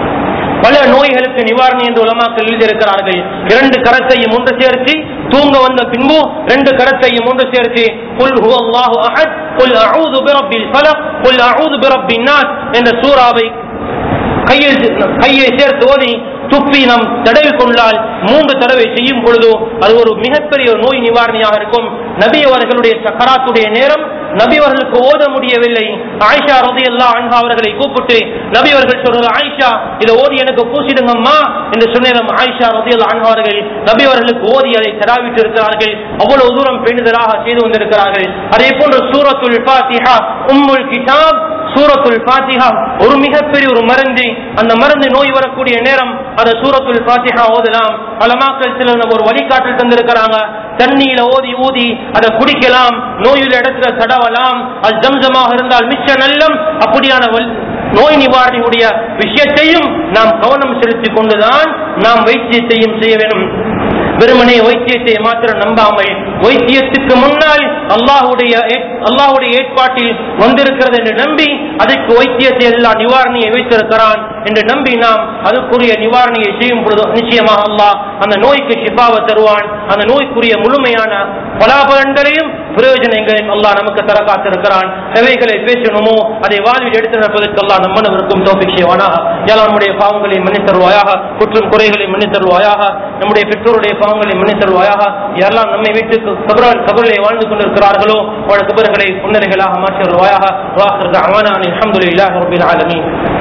பல நோய்களுக்கு நிவாரணம் என்று உலமாக்கள் எழுதியிருக்கிறார்கள் இரண்டு கரத்தையும் ஒன்று சேர்த்து தூங்க வந்த பின்பு ரெண்டு கரத்தையும் ஒன்று சேர்த்து குல் ஹு அல்லாஹு அஹத் குல் அஊது பிரப்பில் ஃபலக் குல் அஊது பிரப்பின் நாஸ் என்ற சூறாவை கையில் கையை சேர்த்து ஓதி துப்பி நாம் தடவி கொண்டால் மூன்று தடவை செய்யும் பொழுது அது ஒரு மிகப்பெரிய நோய் நிவாரணியாக இருக்கும் நபி அவர்களுடைய சக்கராத்துடைய நேரம் நபி அவர்களுக்கு ஓத முடியவில்லை ஆயிஷா ரதி அல்லா அன்ஹா அவர்களை கூப்பிட்டு நபி அவர்கள் சொல்றது ஆயிஷா இதை ஓதி எனக்கு பூசிடுங்கம்மா என்று சொன்ன ஆயிஷா ரதி அல்லா அன்ஹா அவர்கள் நபி அவர்களுக்கு ஓதி அதை தராவிட்டு இருக்கிறார்கள் அவ்வளவு தூரம் பேணுதலாக செய்து வந்திருக்கிறார்கள் அதே போன்று சூரத்துல் ஃபாத்திஹா உம்முல் கிதாப் சூரத்துல் ஃபாத்திஹா ஒரு மிகப்பெரிய ஒரு மருந்து அந்த மருந்து நோய் வரக்கூடிய நேரம் அந்த சூரத்துல் ஃபாத்திஹா ஓதலாம் அலமாக்கள் சில ஒரு வழிகாட்டல் தந்திருக்கிறாங்க தண்ணியில ஓதி ஊதி அதை குடிக்கலாம் நோயுள்ள இடத்துல தடவலாம் அது ஜம்ஜமாக இருந்தால் மிச்ச நல்லம் அப்படியான வல்- நோய் நிவாரணியுடைய விஷயத்தையும் நாம் கவனம் செலுத்திக் கொண்டுதான் நாம் வைத்தியத்தையும் செய்ய வேண்டும் வெறுமனே வைத்தியத்தை மாத்திரம் நம்பாமல் வைத்தியத்துக்கு முன்னால் அல்லாஹுடைய ஏற்- அல்லாஹுடைய ஏற்பாட்டில் வந்திருக்கிறது என்று நம்பி அதற்கு வைத்தியத்தை எல்லாம் நிவாரணியை வைத்திருக்கிறான் என்று நம்பி நாம் அதுக்குரிய நிவாரணியை செய்யும் பொழுது நிச்சயமாக அல்லாஹ் அந்த நோய்க்கு ஷிஃபாவை தருவான் அந்த நோய்க்குரிய முழுமையான பலாபலன்களையும் பிரயோஜனங்களையும் அல்லாஹ் நமக்கு தர காத்திருக்கிறான் எவைகளை பேசணுமோ அதை வாழ்வில் எடுத்து நடப்பதற்கு அல்லாஹ் நம்மனவருக்கும் தோப்பிக் செய்வானாக யாழ் நம்முடைய பாவங்களை மன்னித்தருவாயாக குற்றம் குறைகளை மன்னித்தருவாயாக நம்முடைய பெற்றோருடைய பாவங்களை மன்னித்தருவாயாக யாரெல்லாம் நம்மை வீட்டுக்கு கபரால் கபரிலே வாழ்ந்து கொண்டிருக்கிறார்களோ அவருடைய கபர்களை புன்னரைகளாக மாற்றி வருவாயாக வாசர் அவானான் அலமதுல்லாஹ் ரபில் ஆலமீன்